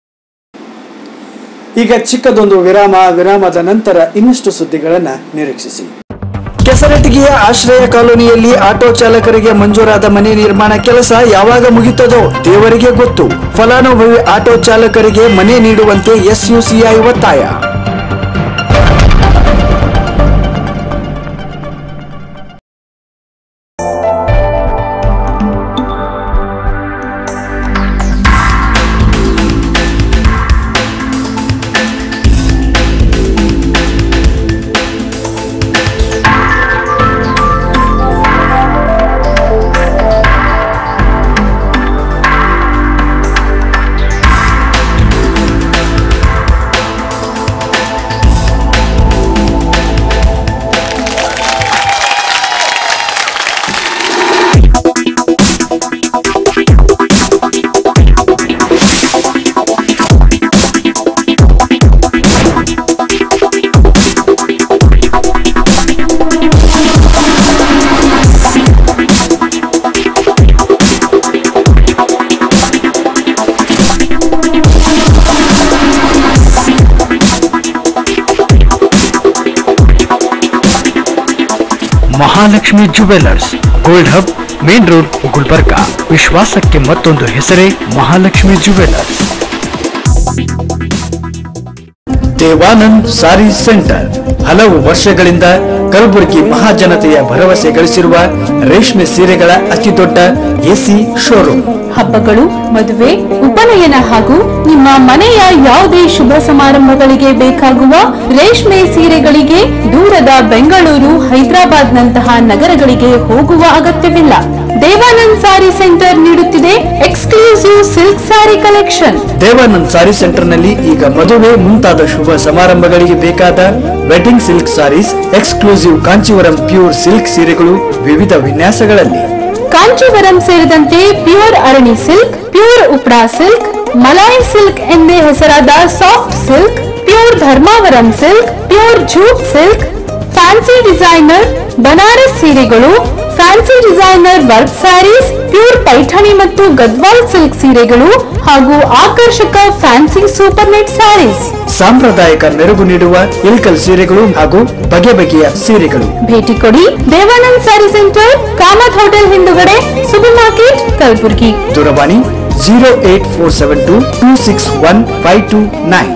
ಈಗ ಚಿಕ್ಕದೊಂದು ವಿರಾಮ ವಿರಾಮದ ನಂತರ ಇನ್ನಷ್ಟು ಸುದ್ದಿಗಳನ್ನ ನಿರೀಕ್ಷಿಸಿ ಕೆಸರಟ್ಟಿಗೆಯ ಆಶ್ರಯ ಕಾಲೋನಿಯಲ್ಲಿ ಆಟೋ ಚಾಲಕರಿಗೆ ಮಂಜೂರಾದ ಮನೆ ನಿರ್ಮಾಣ ಕೆಲಸ ಯಾವಾಗ ಮುಗಿತದೋ ದೇವರಿಗೆ ಗೊತ್ತು ಫಲಾನುಭವಿ ಆಟೋ ಚಾಲಕರಿಗೆ ಮನೆ ನೀಡುವಂತೆ ಎಸ್ಯುಸಿಐ ಒತ್ತಾಯ Mahalakshmi jewellers gold hub main road Gulbarga ವಿಶ್ವಾಸಕ್ಕೆ ಮತ್ತೊಂದು ಹೆಸರೇ ಮಹಾಲಕ್ಷ್ಮಿ ಜುವೆಲ್ಲರ್ಸ್ ದೇವಾನಂದ್ ಸಾರಿ ಸೆಂಟರ್ ಹಲವು ವರ್ಷಗಳಿಂದ ಕಲಬುರಗಿ ಮಹಾಜನತೆಯ ಭರವಸೆ ಗಳಿಸಿರುವ ರೇಷ್ಮೆ ಸೀರೆಗಳ ಅತಿ ದೊಡ್ಡ ಎಸಿ ಶೋರೂಮ್ ಹಬ್ಬಗಳು ಮದುವೆ ಉಪನಯನ ಹಾಗೂ ನಿಮ್ಮ ಮನೆಯ ಯಾವುದೇ ಶುಭ ಸಮಾರಂಭಗಳಿಗೆ ಬೇಕಾಗುವ ರೇಷ್ಮೆ ಸೀರೆಗಳಿಗೆ ದೂರದ ಬೆಂಗಳೂರು ಹೈದರಾಬಾದ್ನಂತಹ ನಗರಗಳಿಗೆ ಹೋಗುವ ಅಗತ್ಯವಿಲ್ಲ ದೇವಾನಂದ್ ಸಾರಿ ಸೆಂಟರ್ ನೀಡುತ್ತಿದೆ exclusive silk sari collection Devanand sari ಸೆಂಟರ್ನಲ್ಲಿ ಈಗ ಮದುವೆ ಮುಂತಾದ ಶುಭ ಸಮಾರಂಭಗಳಿಗೆ ಬೇಕಾದ wedding silk saris exclusive Kanchivaram pure silk ಸೀರೆಗಳು ವಿವಿಧ ವಿನ್ಯಾಸಗಳಲ್ಲಿ ಕಾಂಚೀವರಂ ಸೇರಿದಂತೆ ಪ್ಯೂರ್ ಅರಣಿ ಸಿಲ್ಕ್ ಪ್ಯೂರ್ ಉಪ್ರಾ ಸಿಲ್ಕ್ ಮಲಾಯಿ ಸಿಲ್ಕ್ ಎಂದೇ ಹೆಸರಾದ soft silk pure Dharmavaram silk pure jute silk fancy designer Banaras ಸೀರೆಗಳು fancy designer work saris pure Paithani ಮತ್ತು ಗದ್ವಾಲ್ ಸಿಲ್ಕ್ ಸೀರೆಗಳು ಹಾಗೂ ಆಕರ್ಷಕ ಫ್ಯಾನ್ಸಿ ಸೂಪರ್ ನೆಟ್ ಸ್ಯಾರೀಸ್ ಸಾಂಪ್ರದಾಯಿಕ ಮೆರುಗು ನೀಡುವ ಇಲ್ಕಲ್ ಸೀರೆಗಳು ಹಾಗೂ ಬಗೆ ಬಗೆಯ ಸೀರೆಗಳು ಭೇಟಿ ಕೊಡಿ ದೇವಾನಂದ್ ಸ್ಯಾರಿ ಸೆಂಟರ್ ಕಾಮತ್ ಹೋಟೆಲ್ ಹಿಂದುಗಡೆ ಸೂಪರ್ ಮಾರ್ಕೆಟ್ ಕಲಬುರಗಿ ದೂರವಾಣಿ zero eight four seven two two six one five two nine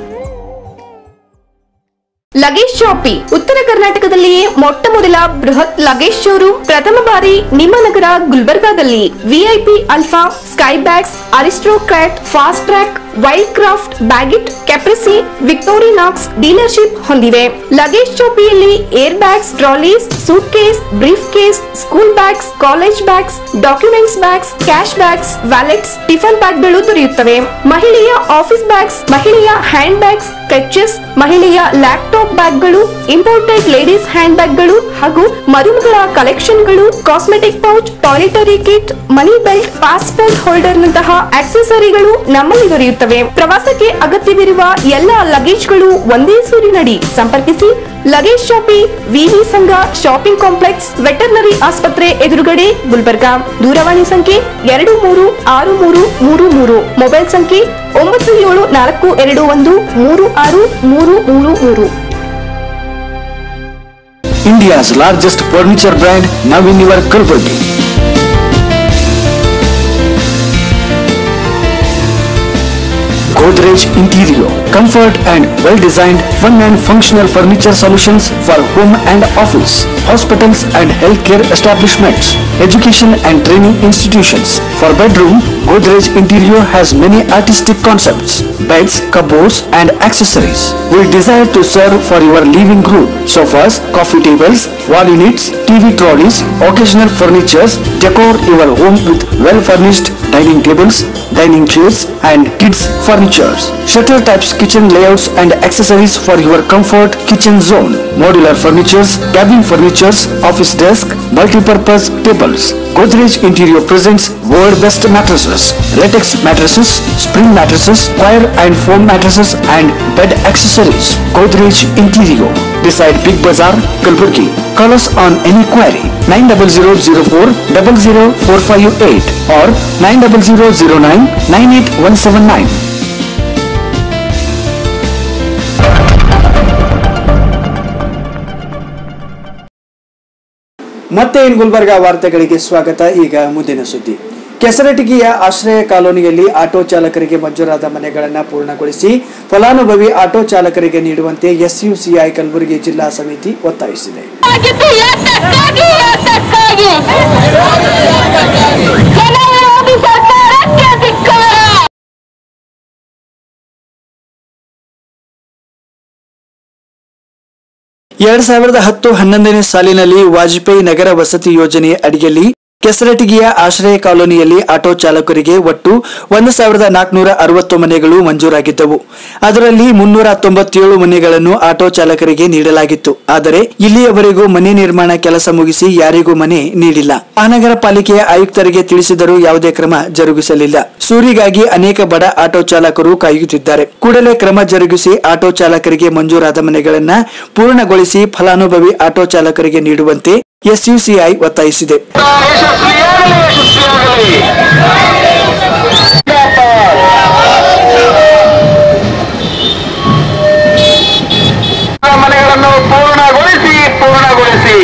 luggage shoppe ಉತ್ತರ ಕರ್ನಾಟಕದಲ್ಲಿಯೇ ಮೊಟ್ಟ ಮೊದಲ ಬೃಹತ್ ಲಗೇಜ್ ಶೋರೂಮ್ ಪ್ರಥಮ ಬಾರಿ ನಿಮ್ಮ ನಗರ ಗುಲ್ಬರ್ಗಾದಲ್ಲಿ VIP Alpha Skybags Aristocrat Fastrack Wildcraft Baggit Caprese Victorinox dealership ಹೊಂದಿವೆ ಲಗೇಜ್ ಶಾಪಿಯಲ್ಲಿ air bags trolleys suitcase briefcase school bags college bags documents bags cash bags wallets tiffin ಬ್ಯಾಗ್ಗಳು ದೊರೆಯುತ್ತವೆ ಮಹಿಳೆಯ office bags ಮಹಿಳೆಯ handbags clutches ಮಹಿಳೆಯ laptop ಬ್ಯಾಗ್ಗಳು imported ladies hand ಬ್ಯಾಗ್ಗಳು ಹಾಗೂ ಮರುಮಗಳ ಕಲೆಕ್ಷನ್ಗಳು cosmetic pouch toiletry kit money belt passport holder ನಂತಹ ಆಕ್ಸೆಸರಿಗಳು ನಮ್ಮಲ್ಲಿ ದೊರೆಯುತ್ತವೆ ಪ್ರವಾಸಕ್ಕೆ ಅಗತ್ಯವಿರುವ ಎಲ್ಲ ಲಗೇಜ್ಗಳು ಒಂದೇ ಸೂರಿನಡಿ ಸಂಪರ್ಕಿಸಿ ಲಗೇಜ್ ಶಾಪಿ ವಿವಿ ಸಂಘ ಶಾಪಿಂಗ್ ಕಾಂಪ್ಲೆಕ್ಸ್ ವೆಟರ್ನರಿ ಆಸ್ಪತ್ರೆ ಎದುರುಗಡೆ ಗುಲ್ಬರ್ಗಾ ದೂರವಾಣಿ ಸಂಖ್ಯೆ ಎರಡು ಮೂರು ಆರು ಮೂರು ಮೂರು ಮೂರು ಮೊಬೈಲ್ ಸಂಖ್ಯೆ ಒಂಬತ್ತು ಏಳು ನಾಲ್ಕು ಎರಡು ಒಂದು ಮೂರು ಆರು ಮೂರು ಮೂರು ಮೂರು India's largest furniture brand now in your Kalburgi. Godrej Interior, comfort and well-designed fun and functional furniture solutions for home and office, hospitals and healthcare establishments, education and training institutions. For bedroom, Godrej Interior has many artistic concepts, beds, cupboards and accessories. We desire to serve for your living room, sofas, coffee tables, wall units, TV trolleys, occasional furnitures, decor your home with well-furnished dining tables, dining chairs and kids furnitures. Shutter types kitchen layouts and accessories for your comfort kitchen zone. Modular furnitures, cabin furnitures, office desk, multi-purpose tables. Godrej Interior presents world best mattresses, latex mattresses, spring mattresses, wire and foam mattresses and bed accessories. Godrej Interior beside Big Bazaar, Kalburgi. Call us on any query 90004 00458 or 90009 98179. ಮತ್ತೆ ಇನ್ ಗುಲ್ಬರ್ಗಾ ವಾರ್ತೆಗಳಿಗೆ ಸ್ವಾಗತ ಈಗ ಮುಂದಿನ ಸುದ್ದಿ ಕೆಸರಟಗಿಯ ಆಶ್ರಯ ಕಾಲೋನಿಯಲ್ಲಿ auto ಚಾಲಕರಿಗೆ ಮಂಜೂರಾದ ಮನೆಗಳನ್ನು ಪೂರ್ಣಗೊಳಿಸಿ ಫಲಾನುಭವಿ ಆಟೋ ಚಾಲಕರಿಗೆ ನೀಡುವಂತೆ ಎಸ್ಯುಸಿಐ ಕಲಬುರಗಿ ಜಿಲ್ಲಾ ಸಮಿತಿ ಒತ್ತಾಯಿಸಿದೆ ಆಗಿದ್ದು ಯಾತಕ್ಕಾಗಿ ಯಾತಕ್ಕಾಗಿ ಜನವಿರೋಧಿ ಸರ್ಕಾರಕ್ಕೆ ಧಿಕ್ಕಾರ ಎರಡ್ ಸಾವಿರದ ಹತ್ತು ಹನ್ನೊಂದನೇ ಸಾಲಿನಲ್ಲಿ ವಾಜಪೇಯಿ ನಗರ ವಸತಿ ಯೋಜನೆ ಅಡಿಯಲ್ಲಿ ಕೆಸರಟಗಿಯ ಆಶ್ರಯ ಕಾಲೋನಿಯಲ್ಲಿ ಆಟೋ ಚಾಲಕರಿಗೆ ಒಟ್ಟು ಒಂದು ಸಾವಿರದ ನಾಲ್ಕುನೂರ ಅರವತ್ತು ಮನೆಗಳು ಮಂಜೂರಾಗಿದ್ದವು ಅದರಲ್ಲಿ ಮುನ್ನೂರ ತೊಂಬತ್ತೇಳು ಮನೆಗಳನ್ನು ಆಟೋ ಚಾಲಕರಿಗೆ ನೀಡಲಾಗಿತ್ತು ಆದರೆ ಇಲ್ಲಿಯವರೆಗೂ ಮನೆ ನಿರ್ಮಾಣ ಕೆಲಸ ಮುಗಿಸಿ ಯಾರಿಗೂ ಮನೆ ನೀಡಿಲ್ಲ ಮಹಾನಗರ ಪಾಲಿಕೆಯ ಆಯುಕ್ತರಿಗೆ ತಿಳಿಸಿದರೂ ಯಾವುದೇ ಕ್ರಮ ಜರುಗಿಸಲಿಲ್ಲ ಸೂರಿಗಾಗಿ ಅನೇಕ ಬಡ ಆಟೋ ಚಾಲಕರು ಕಾಯುತ್ತಿದ್ದಾರೆ ಕೂಡಲೇ ಕ್ರಮ ಜರುಗಿಸಿ ಆಟೋ ಚಾಲಕರಿಗೆ ಮಂಜೂರಾದ ಮನೆಗಳನ್ನ ಪೂರ್ಣಗೊಳಿಸಿ ಫಲಾನುಭವಿ ಆಟೋ ಚಾಲಕರಿಗೆ ನೀಡುವಂತೆ ಎಸ್ಯುಸಿಐ ಒತ್ತಾಯಿಸಿದೆ ಯಶಸ್ವಿಯಾಗಲಿ ಯಶಸ್ವಿಯಾಗಲಿ ಮನೆಗಳನ್ನು ಪೂರ್ಣಗೊಳಿಸಿ ಪೂರ್ಣಗೊಳಿಸಿ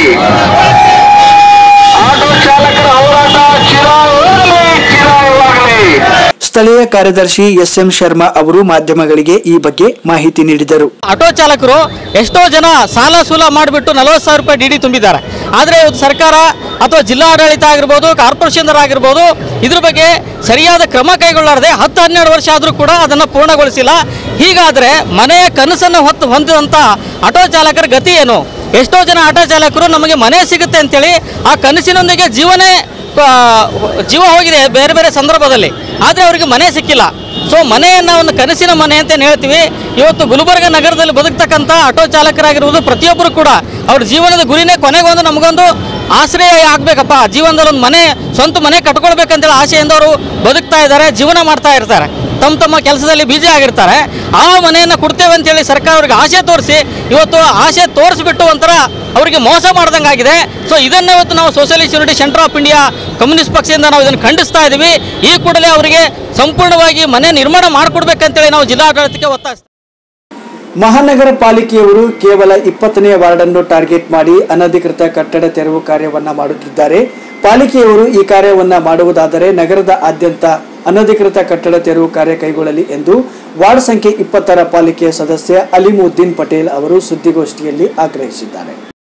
ಆಟೋ ಚಾಲಕರ ಹೋರಾಟ ಚಿರಾಯವಾಗಲಿ ಚಿರಾಯವಾಗಲಿ ಸ್ಥಳೀಯ ಕಾರ್ಯದರ್ಶಿ ಎಸ್ ಎಂ ಶರ್ಮಾ ಅವರು ಮಾಧ್ಯಮಗಳಿಗೆ ಈ ಬಗ್ಗೆ ಮಾಹಿತಿ ನೀಡಿದರು ಆಟೋ ಚಾಲಕರು ಎಷ್ಟೋ ಜನ ಸಾಲ ಸೂಲ ಮಾಡಿಬಿಟ್ಟು ನಲವತ್ತು ಸಾವಿರ ರೂಪಾಯಿ ಡಿ ಡಿ ತುಂಬಿದ್ದಾರೆ ಆದರೆ ಇವತ್ತು ಸರ್ಕಾರ ಅಥವಾ ಜಿಲ್ಲಾಡಳಿತ ಆಗಿರ್ಬೋದು ಕಾರ್ಪೊರೇಷನ್ ಆಗಿರ್ಬೋದು ಇದ್ರ ಬಗ್ಗೆ ಸರಿಯಾದ ಕ್ರಮ ಕೈಗೊಳ್ಳಾರದೆ ಹತ್ತು ಹನ್ನೆರಡು ವರ್ಷ ಆದರೂ ಕೂಡ ಅದನ್ನು ಪೂರ್ಣಗೊಳಿಸಿಲ್ಲ ಹೀಗಾದರೆ ಮನೆಯ ಕನಸನ್ನು ಹೊತ್ತು ಹೊಂದಿದಂಥ ಆಟೋ ಚಾಲಕರ ಗತಿ ಏನು ಎಷ್ಟೋ ಜನ ಆಟೋ ಚಾಲಕರು ನಮಗೆ ಮನೆ ಸಿಗುತ್ತೆ ಅಂತೇಳಿ ಆ ಕನಸಿನೊಂದಿಗೆ ಜೀವನೇ ಆ, ಜೀವ ಹೋಗಿದೆ ಬೇರೆ ಬೇರೆ ಸಂದರ್ಭದಲ್ಲಿ ಆದರೆ ಅವರಿಗೆ ಮನೆ ಸಿಕ್ಕಿಲ್ಲ ಸೊ ಮನೆಯನ್ನು ಒಂದು ಕನಸಿನ ಮನೆ ಅಂತ ಏನ್ ಹೇಳ್ತೀವಿ ಇವತ್ತು ಗುಲ್ಬರ್ಗ ನಗರದಲ್ಲಿ ಬದುಕ್ತಕ್ಕಂಥ ಆಟೋ ಚಾಲಕರಾಗಿರ್ಬೋದು ಪ್ರತಿಯೊಬ್ಬರು ಕೂಡ ಅವ್ರ ಜೀವನದ ಗುರಿನೇ ಕೊನೆಗೊಂದು ನಮಗೊಂದು ಆಶ್ರಯ ಆಗ್ಬೇಕಪ್ಪ ಜೀವನದಲ್ಲಿ ಒಂದು ಮನೆ ಸ್ವಂತ ಮನೆ ಕಟ್ಕೊಳ್ಬೇಕಂತೇಳಿ ಆಸೆಯಿಂದ ಅವರು ಬದುಕ್ತಾ ಇದ್ದಾರೆ ಜೀವನ ಮಾಡ್ತಾ ಇರ್ತಾರೆ ತಮ್ಮ ತಮ್ಮ ಕೆಲಸದಲ್ಲಿ ಬಿಜಿ ಆಗಿರ್ತಾರೆ ಆ ಮನೆಯನ್ನು ಕೊಡ್ತೇವೆ ಅಂತೇಳಿ ಸರ್ಕಾರ ಅವ್ರಿಗೆ ಆಸೆ ತೋರಿಸಿ ಇವತ್ತು ಆಸೆ ತೋರಿಸ್ಬಿಟ್ಟು ಒಂಥರ ಅವರಿಗೆ ಮೋಸ ಮಾಡ್ದಂಗೆ ಆಗಿದೆ ಸೊ ಇದನ್ನ ಇವತ್ತು ನಾವು socialist unity centre of India communist ಪಕ್ಷದಿಂದ ನಾವು ಇದನ್ನು ಖಂಡಿಸ್ತಾ ಇದ್ದೀವಿ ಈ ಕೂಡಲೇ ಅವರಿಗೆ ಸಂಪೂರ್ಣವಾಗಿ ಮನೆ ನಿರ್ಮಾಣ ಮಾಡಿಕೊಡ್ಬೇಕಂತೇಳಿ ನಾವು ಜಿಲ್ಲಾಡಳಿತಕ್ಕೆ ಒತ್ತಾಯಿಸ್ತೀವಿ ಮಹಾನಗರ ಪಾಲಿಕೆಯವರು ಕೇವಲ ಇಪ್ಪತ್ತನೇ ವಾರ್ಡ್ ಅನ್ನು ಟಾರ್ಗೆಟ್ ಮಾಡಿ ಅನಧಿಕೃತ ಕಟ್ಟಡ ತೆರವು ಕಾರ್ಯವನ್ನ ಮಾಡುತ್ತಿದ್ದಾರೆ ಪಾಲಿಕೆಯವರು ಈ ಕಾರ್ಯವನ್ನ ಮಾಡುವುದಾದರೆ ನಗರದ ಆದ್ಯಂತ ಅನಧಿಕೃತ ಕಟ್ಟಡ ತೆರವು ಕಾರ್ಯ ಕೈಗೊಳ್ಳಲಿ ಎಂದು ವಾರ್ಡ್ ಸಂಖ್ಯೆ ಇಪ್ಪತ್ತರ ಪಾಲಿಕೆಯ ಸದಸ್ಯ ಅಲಿಮುದ್ದೀನ್ ಪಟೇಲ್ ಅವರು ಸುದ್ದಿಗೋಷ್ಠಿಯಲ್ಲಿ ಆಗ್ರಹಿಸಿದ್ದಾರೆ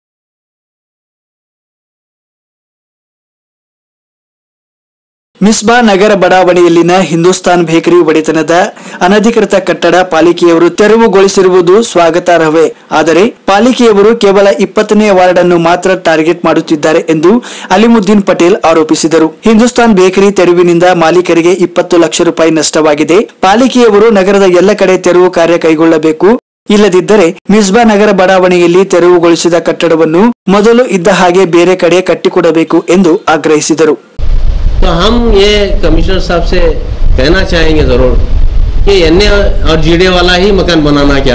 ಮಿಸ್ಬಾ ನಗರ ಬಡಾವಣೆಯಲ್ಲಿನ ಹಿಂದೂಸ್ತಾನ್ ಬೇಕರಿ ಒಡೆತನದ ಅನಧಿಕೃತ ಕಟ್ಟಡ ಪಾಲಿಕೆಯವರು ತೆರವುಗೊಳಿಸಿರುವುದು ಸ್ವಾಗತಾರ್ಹವೇ ಆದರೆ ಪಾಲಿಕೆಯವರು ಕೇವಲ ಇಪ್ಪತ್ತನೇ ವಾರ್ಡ್ ಅನ್ನು ಮಾತ್ರ ಟಾರ್ಗೆಟ್ ಮಾಡುತ್ತಿದ್ದಾರೆ ಎಂದು ಅಲಿಮುದ್ದೀನ್ ಪಟೇಲ್ ಆರೋಪಿಸಿದರು ಹಿಂದೂಸ್ತಾನ್ ಬೇಕರಿ ತೆರವಿನಿಂದ ಮಾಲೀಕರಿಗೆ ಇಪ್ಪತ್ತು ಲಕ್ಷ ರೂಪಾಯಿ ನಷ್ಟವಾಗಿದೆ ಪಾಲಿಕೆಯವರು ನಗರದ ಎಲ್ಲ ಕಡೆ ತೆರವು ಕಾರ್ಯ ಕೈಗೊಳ್ಳಬೇಕು ಇಲ್ಲದಿದ್ದರೆ ಮಿಸ್ಬಾ ನಗರ ಬಡಾವಣೆಯಲ್ಲಿ ತೆರವುಗೊಳಿಸಿದ ಕಟ್ಟಡವನ್ನು ಮೊದಲು ಇದ್ದ ಹಾಗೆ ಬೇರೆ ಕಡೆ ಕಟ್ಟಿಕೊಡಬೇಕು ಎಂದು ಆಗ್ರಹಿಸಿದರು तो हम ये कमिश्नर साहब से कहना चाहेंगे ज़रूर कि एन और जीडे वाला ही मकान बनाना क्या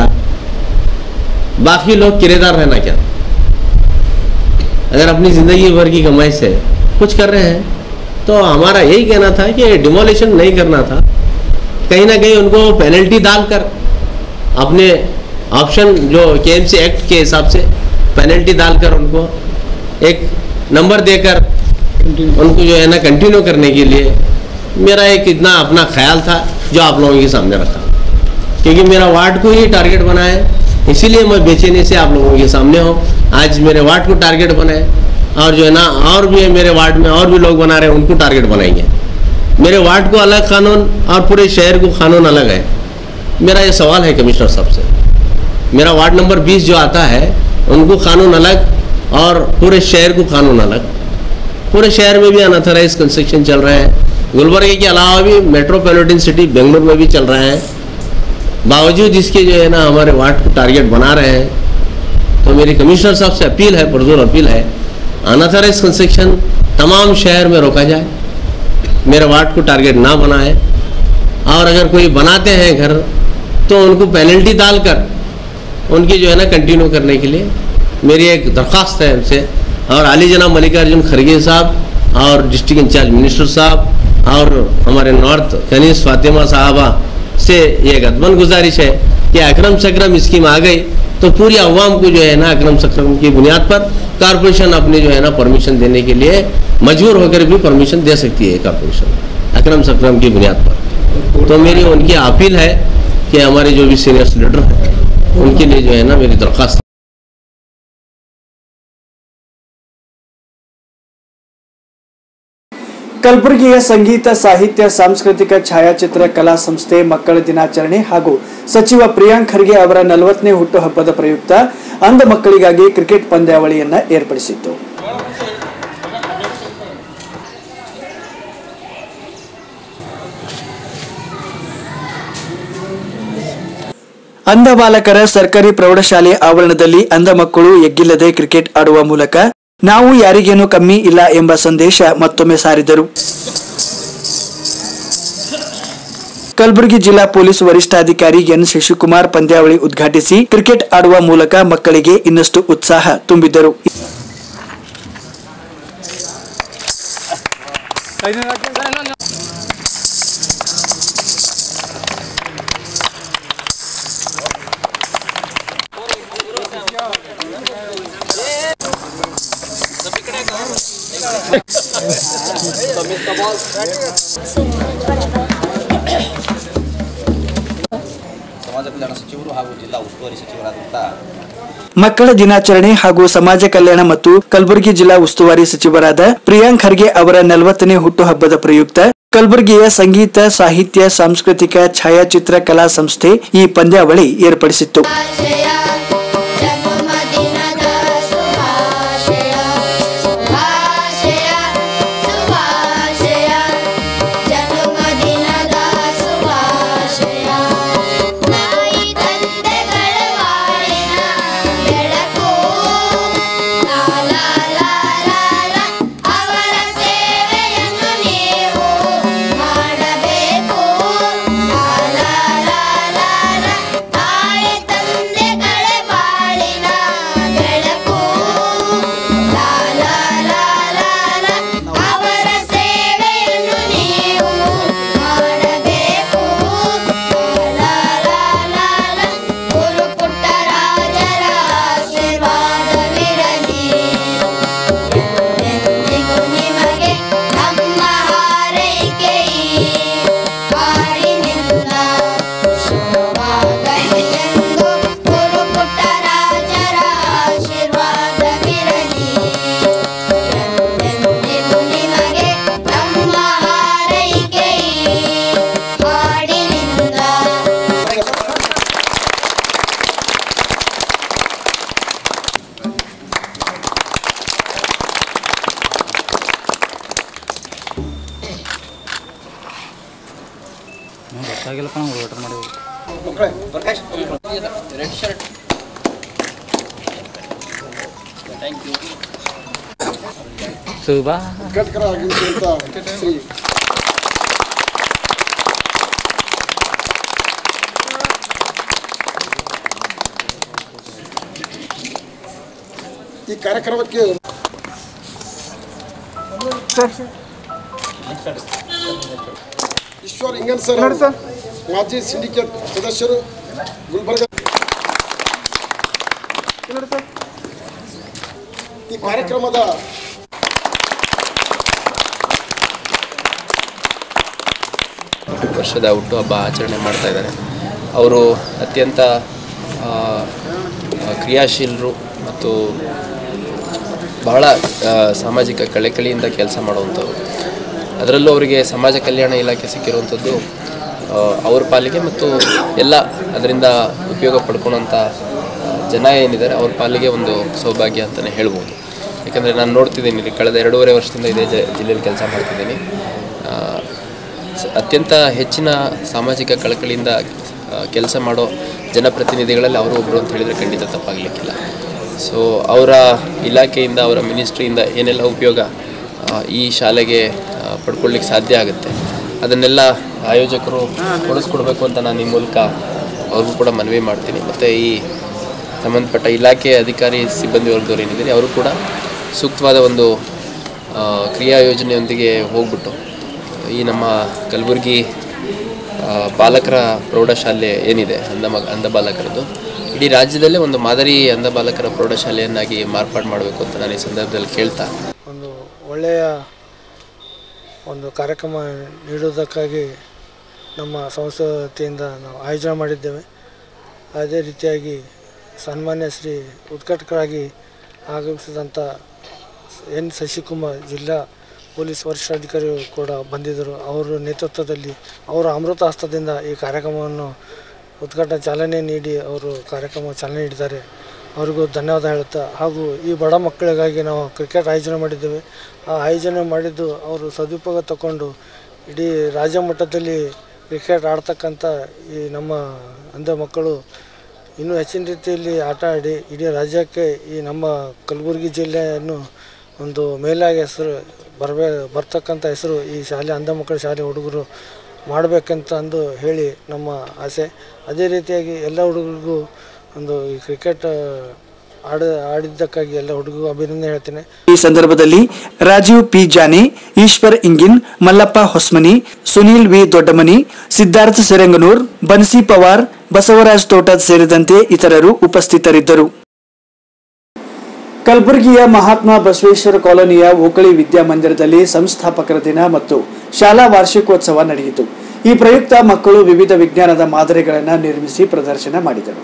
बाकी लोग किराएदार रहना क्या अगर अपनी ज़िंदगी भर की कमाई से कुछ कर रहे हैं तो हमारा यही कहना था कि डिमोलिशन नहीं करना था कहीं ना कहीं उनको पेनल्टी डालकर अपने ऑप्शन जो के एक्ट के हिसाब से पेनल्टी डालकर उनको एक नंबर देकर उनको जो है ना कंटिन्यू करने के लिए मेरा एक इतना अपना ख्याल था जो आप लोगों के सामने रखा क्योंकि मेरा वार्ड को ही टारगेट बना है इसीलिए मैं बेचैनी से आप लोगों के सामने हूँ आज मेरे वार्ड को टारगेट बनाए और जो है ना और भी है मेरे वार्ड में और भी लोग बना रहे हैं उनको टारगेट बनाएंगे मेरे वार्ड को अलग कानून और पूरे शहर को कानून अलग है मेरा ये सवाल है कमिश्नर साहब से मेरा वार्ड नंबर 20 जो आता है उनको कानून अलग और पूरे शहर को कानून अलग पूरे शहर में भी अनऑथराइज कंस्ट्रक्शन चल रहा है गुलबर्गे के अलावा भी मेट्रोपॉलिटन सिटी बेंगलुरु में भी चल रहा है बावजूद इसके जो है ना हमारे वार्ड को टारगेट बना रहे हैं तो मेरी कमिश्नर साहब से अपील है पुरजोर अपील है अनऑथराइज कंस्ट्रक्शन तमाम शहर में रोका जाए मेरे वार्ड को टारगेट ना बनाए और अगर कोई बनाते हैं घर तो उनको पेनल्टी डालकर उनकी जो है ना कंटिन्यू करने के लिए मेरी एक दरख्वास्त है उनसे और अली जनाब मल्लिकार्जुन खड़गे साहब और डिस्ट्रिक्ट इंचार्ज मिनिस्टर साहब और हमारे नॉर्थ कनीस फातिमा साहबा से ये गदमन गुजारिश है कि अक्रम सक्रम स्कीम आ गई तो पूरी अवाम को जो है ना अक्रम सक्रम की बुनियाद पर कारपोरेशन अपनी जो है ना परमिशन देने के लिए मजबूर होकर भी परमिशन दे सकती है कारपोरेशन अक्रम सक्रम की बुनियाद पर तो मेरी उनकी अपील है कि हमारे जो भी सीनियर लीडर हैं उनके लिए जो है ना मेरी दरख्वास्त ಕಲಬುರಗಿಯ ಸಂಗೀತ ಸಾಹಿತ್ಯ ಸಾಂಸ್ಕೃತಿಕ ಛಾಯಾಚಿತ್ರ ಕಲಾ ಸಂಸ್ಥೆ ಮಕ್ಕಳ ದಿನಾಚರಣೆ ಹಾಗೂ ಸಚಿವ ಪ್ರಿಯಾಂಕ್ ಖರ್ಗೆ ಅವರ ನಲವತ್ತನೇ ಹುಟ್ಟುಹಬ್ಬದ ಪ್ರಯುಕ್ತ ಅಂಧ ಮಕ್ಕಳಿಗಾಗಿ ಕ್ರಿಕೆಟ್ ಪಂದ್ಯಾವಳಿಯನ್ನ ಏರ್ಪಡಿಸಿತ್ತು ಅಂಧ ಬಾಲಕರ ಸರ್ಕಾರಿ ಪ್ರೌಢಶಾಲೆ ಆವರಣದಲ್ಲಿ ಅಂಧ ಮಕ್ಕಳು ಎಗ್ಗಿಲ್ಲದೆ ಕ್ರಿಕೆಟ್ ಆಡುವ ಮೂಲಕ ನಾವು ಯಾರಿಗೇನು ಕಮ್ಮಿ ಇಲ್ಲ ಎಂಬ ಸಂದೇಶ ಮತ್ತೊಮ್ಮೆ ಸಾರಿದರು ಕಲಬುರಗಿ ಜಿಲ್ಲಾ ಪೊಲೀಸ್ ವರಿಷ್ಠಾಧಿಕಾರಿ ಎನ್ ಶಶಿಕುಮಾರ್ ಪಂದ್ಯಾವಳಿ ಉದ್ಘಾಟಿಸಿ ಕ್ರಿಕೆಟ್ ಆಡುವ ಮೂಲಕ ಮಕ್ಕಳಿಗೆ ಇನ್ನಷ್ಟು ಉತ್ಸಾಹ ತುಂಬಿದ್ದರು ಹಾಗೂ ಜಿಲ್ಲಾ ಉಸ್ತುವಾರಿ ಸಚಿವರಾದಂಥ ಮಕ್ಕಳ ದಿನಾಚರಣೆ ಹಾಗೂ ಸಮಾಜ ಕಲ್ಯಾಣ ಮತ್ತು ಕಲಬುರಗಿ ಜಿಲ್ಲಾ ಉಸ್ತುವಾರಿ ಸಚಿವರಾದ ಪ್ರಿಯಾಂಕ್ ಖರ್ಗೆ ಅವರ ನಲವತ್ತನೇ ಹುಟ್ಟುಹಬ್ಬದ ಪ್ರಯುಕ್ತ ಕಲಬುರಗಿಯ ಸಂಗೀತ ಸಾಹಿತ್ಯ ಸಾಂಸ್ಕೃತಿಕ ಛಾಯಾಚಿತ್ರ ಕಲಾ ಸಂಸ್ಥೆ ಈ ಪಂದ್ಯಾವಳಿ ಏರ್ಪಡಿಸಿತ್ತು ಗೊತ್ತಾಗಿಲ್ಲಪ್ಪ ನಾವು ಆರ್ಡರ್ ಮಾಡಿ red shirt thank you Subha Shri ಈ ಕಾರ್ಯಕ್ರಮಕ್ಕೆ ಈಶ್ವರ್ ಇಂಗನ್ ಸರ್ ಮಾಜಿ ಸಿಂಡಿಕೇಟ್ ಸದಸ್ಯರು ಗುಲ್ಬರ್ಗ ಈ ಕಾರ್ಯಕ್ರಮದ ವರ್ಷದ ಹುಟ್ಟುಹಬ್ಬ ಆಚರಣೆ ಮಾಡ್ತಾ ಇದ್ದಾರೆ ಅವರು ಅತ್ಯಂತ ಆ, ಆ, ಕ್ರಿಯಾಶೀಲರು ಮತ್ತು ಬಹಳ ಆ, ಸಾಮಾಜಿಕ ಕಳೆಕಳಿಯಿಂದ ಕೆಲಸ ಮಾಡುವಂಥವ್ರು ಅದರಲ್ಲೂ ಅವರಿಗೆ ಸಮಾಜ ಕಲ್ಯಾಣ ಇಲಾಖೆ ಸಿಕ್ಕಿರುವಂಥದ್ದು ಆ, ಅವ್ರ ಪಾಲಿಗೆ ಮತ್ತು ಎಲ್ಲ ಅದರಿಂದ ಉಪಯೋಗ ಪಡ್ಕೊಳ್ಳೋಂಥ ಆ, ಜನ ಏನಿದ್ದಾರೆ ಅವ್ರ ಪಾಲಿಗೆ ಒಂದು ಸೌಭಾಗ್ಯ ಅಂತಲೇ ಹೇಳ್ಬೋದು ಯಾಕಂದರೆ ನಾನು ನೋಡ್ತಿದ್ದೀನಿ ಇಲ್ಲಿ ಕಳೆದ ಎರಡೂವರೆ ವರ್ಷದಿಂದ ಇದೇ ಜ ಜಿಲ್ಲೆಯಲ್ಲಿ ಕೆಲಸ ಮಾಡ್ತಿದ್ದೀನಿ ಆ, ಸ- ಅತ್ಯಂತ ಹೆಚ್ಚಿನ ಸಾಮಾಜಿಕ ಕಳಕಳಿಯಿಂದ ಕೆಲಸ ಮಾಡೋ ಜನಪ್ರತಿನಿಧಿಗಳಲ್ಲಿ ಅವರು ಒಬ್ಬರು ಅಂತ ಹೇಳಿದರೆ ಖಂಡಿತ ತಪ್ಪಾಗಲಿಕ್ಕಿಲ್ಲ ಸೊ ಅವರ ಇಲಾಖೆಯಿಂದ ಅವರ ಮಿನಿಸ್ಟ್ರಿಯಿಂದ ಏನೆಲ್ಲ ಉಪಯೋಗ ಆ, ಈ ಶಾಲೆಗೆ ಆ, ಪಡ್ಕೊಳ್ಳಿಕ್ಕೆ ಸಾಧ್ಯ ಆಗುತ್ತೆ ಅದನ್ನೆಲ್ಲ ಆಯೋಜಕರು ಕೊಡಿಸ್ಕೊಡ್ಬೇಕು ಅಂತ ನಾನು ಈ ಮೂಲಕ ಅವ್ರಿಗೂ ಕೂಡ ಮನವಿ ಮಾಡ್ತೀನಿ ಮತ್ತು ಈ ಸಂಬಂಧಪಟ್ಟ ಇಲಾಖೆ ಅಧಿಕಾರಿ ಸಿಬ್ಬಂದಿ ವರ್ಗದವ್ರು ಏನಿದ್ದಾರೆ ಅವರು ಕೂಡ ಸೂಕ್ತವಾದ ಒಂದು ಆ, ಕ್ರಿಯಾ ಯೋಜನೆಯೊಂದಿಗೆ ಹೋಗ್ಬಿಟ್ಟು ಈ ನಮ್ಮ ಕಲಬುರಗಿ ಆ, ಬಾಲಕರ ಪ್ರೌಢಶಾಲೆ ಏನಿದೆ ಅಂಧ ಮ ಅಂಧ ಬಾಲಕರದ್ದು ಇಡೀ ರಾಜ್ಯದಲ್ಲೇ ಒಂದು ಮಾದರಿ ಅಂಧ ಬಾಲಕರ ಪ್ರೌಢಶಾಲೆಯನ್ನಾಗಿ ಮಾರ್ಪಾಡು ಮಾಡಬೇಕು ಅಂತ ನಾನು ಈ ಸಂದರ್ಭದಲ್ಲಿ ಕೇಳ್ತಾ ಒಂದು ಒಳ್ಳೆಯ ಒಂದು ಕಾರ್ಯಕ್ರಮ ನೀಡುವುದಕ್ಕಾಗಿ ನಮ್ಮ ಸಂಸ್ಥೆ ವತಿಯಿಂದ ನಾವು ಆಯೋಜನೆ ಮಾಡಿದ್ದೇವೆ ಅದೇ ರೀತಿಯಾಗಿ ಸನ್ಮಾನ್ಯ ಶ್ರೀ ಉದ್ಘಾಟಕರಾಗಿ ಆಗಮಿಸಿದಂಥ ಎನ್ ಶಶಿಕುಮಾರ್ ಜಿಲ್ಲಾ ಪೊಲೀಸ್ ವರಿಷ್ಠಾಧಿಕಾರಿಗಳು ಕೂಡ ಬಂದಿದ್ದರು ಅವರ ನೇತೃತ್ವದಲ್ಲಿ ಅವರ ಅಮೃತ ಹಸ್ತದಿಂದ ಈ ಕಾರ್ಯಕ್ರಮವನ್ನು ಉದ್ಘಾಟನೆ ಚಾಲನೆ ನೀಡಿ ಅವರು ಕಾರ್ಯಕ್ರಮ ಚಾಲನೆ ನೀಡಿದ್ದಾರೆ ಅವರಿಗೂ ಧನ್ಯವಾದ ಹೇಳುತ್ತಾ ಹಾಗೂ ಈ ಬಡ ಮಕ್ಕಳಿಗಾಗಿ ನಾವು ಕ್ರಿಕೆಟ್ ಆಯೋಜನೆ ಮಾಡಿದ್ದೇವೆ ಆ ಆಯೋಜನೆ ಮಾಡಿದ್ದು ಅವರು ಸದುಪಯೋಗ ತಗೊಂಡು ಇಡೀ ರಾಜ್ಯ ಮಟ್ಟದಲ್ಲಿ ಕ್ರಿಕೆಟ್ ಆಡ್ತಕ್ಕಂಥ ಈ ನಮ್ಮ ಅಂಧ ಮಕ್ಕಳು ಇನ್ನೂ ಹೆಚ್ಚಿನ ರೀತಿಯಲ್ಲಿ ಆಟ ಆಡಿ ಇಡೀ ರಾಜ್ಯಕ್ಕೆ ಈ ನಮ್ಮ ಕಲಬುರಗಿ ಜಿಲ್ಲೆಯನ್ನು ಒಂದು ಮೇಲಾಗಿ ಹೆಸರು ಬರಬೇ ಬರ್ತಕ್ಕಂಥ ಹೆಸರು ಈ ಶಾಲೆ ಅಂಧ ಮಕ್ಕಳ ಶಾಲೆ ಹುಡುಗರು ಮಾಡಬೇಕಂತ ಅಂದು ಹೇಳಿ ನಮ್ಮ ಆಸೆ ಅದೇ ರೀತಿಯಾಗಿ ಎಲ್ಲ ಹುಡುಗರಿಗೂ ಒಂದು ಈ ಕ್ರಿಕೆಟ್ ಆಡ ಆಡಿದ್ದಕ್ಕಾಗಿ ಎಲ್ಲ ಹುಡುಗರಿಗೂ ಅಭಿನಂದನೆ ಹೇಳ್ತೇನೆ ಈ ಸಂದರ್ಭದಲ್ಲಿ ರಾಜೀವ್ ಪಿ ಜಾನಿ ಈಶ್ವರ್ ಇಂಗಿನ್ ಮಲ್ಲಪ್ಪ ಹೊಸ್ಮನಿ ಸುನೀಲ್ ವಿ ದೊಡ್ಡಮನಿ ಸಿದ್ಧಾರ್ಥ ಸೆರೆಂಗನೂರ್ ಬನ್ಸಿ ಪವಾರ್ ಬಸವರಾಜ್ ತೋಟದ್ ಸೇರಿದಂತೆ ಇತರರು ಉಪಸ್ಥಿತರಿದ್ದರು ಕಲಬುರಗಿಯ ಮಹಾತ್ಮ ಬಸವೇಶ್ವರ ಕಾಲೋನಿಯ ಓಕಳಿ ವಿದ್ಯಾಮಂದಿರದಲ್ಲಿ ಸಂಸ್ಥಾಪಕರ ದಿನ ಮತ್ತು ಶಾಲಾ ವಾರ್ಷಿಕೋತ್ಸವ ನಡೆಯಿತು ಈ ಪ್ರಯುಕ್ತ ಮಕ್ಕಳು ವಿವಿಧ ವಿಜ್ಞಾನದ ಮಾದರಿಗಳನ್ನು ನಿರ್ಮಿಸಿ ಪ್ರದರ್ಶನ ಮಾಡಿದರು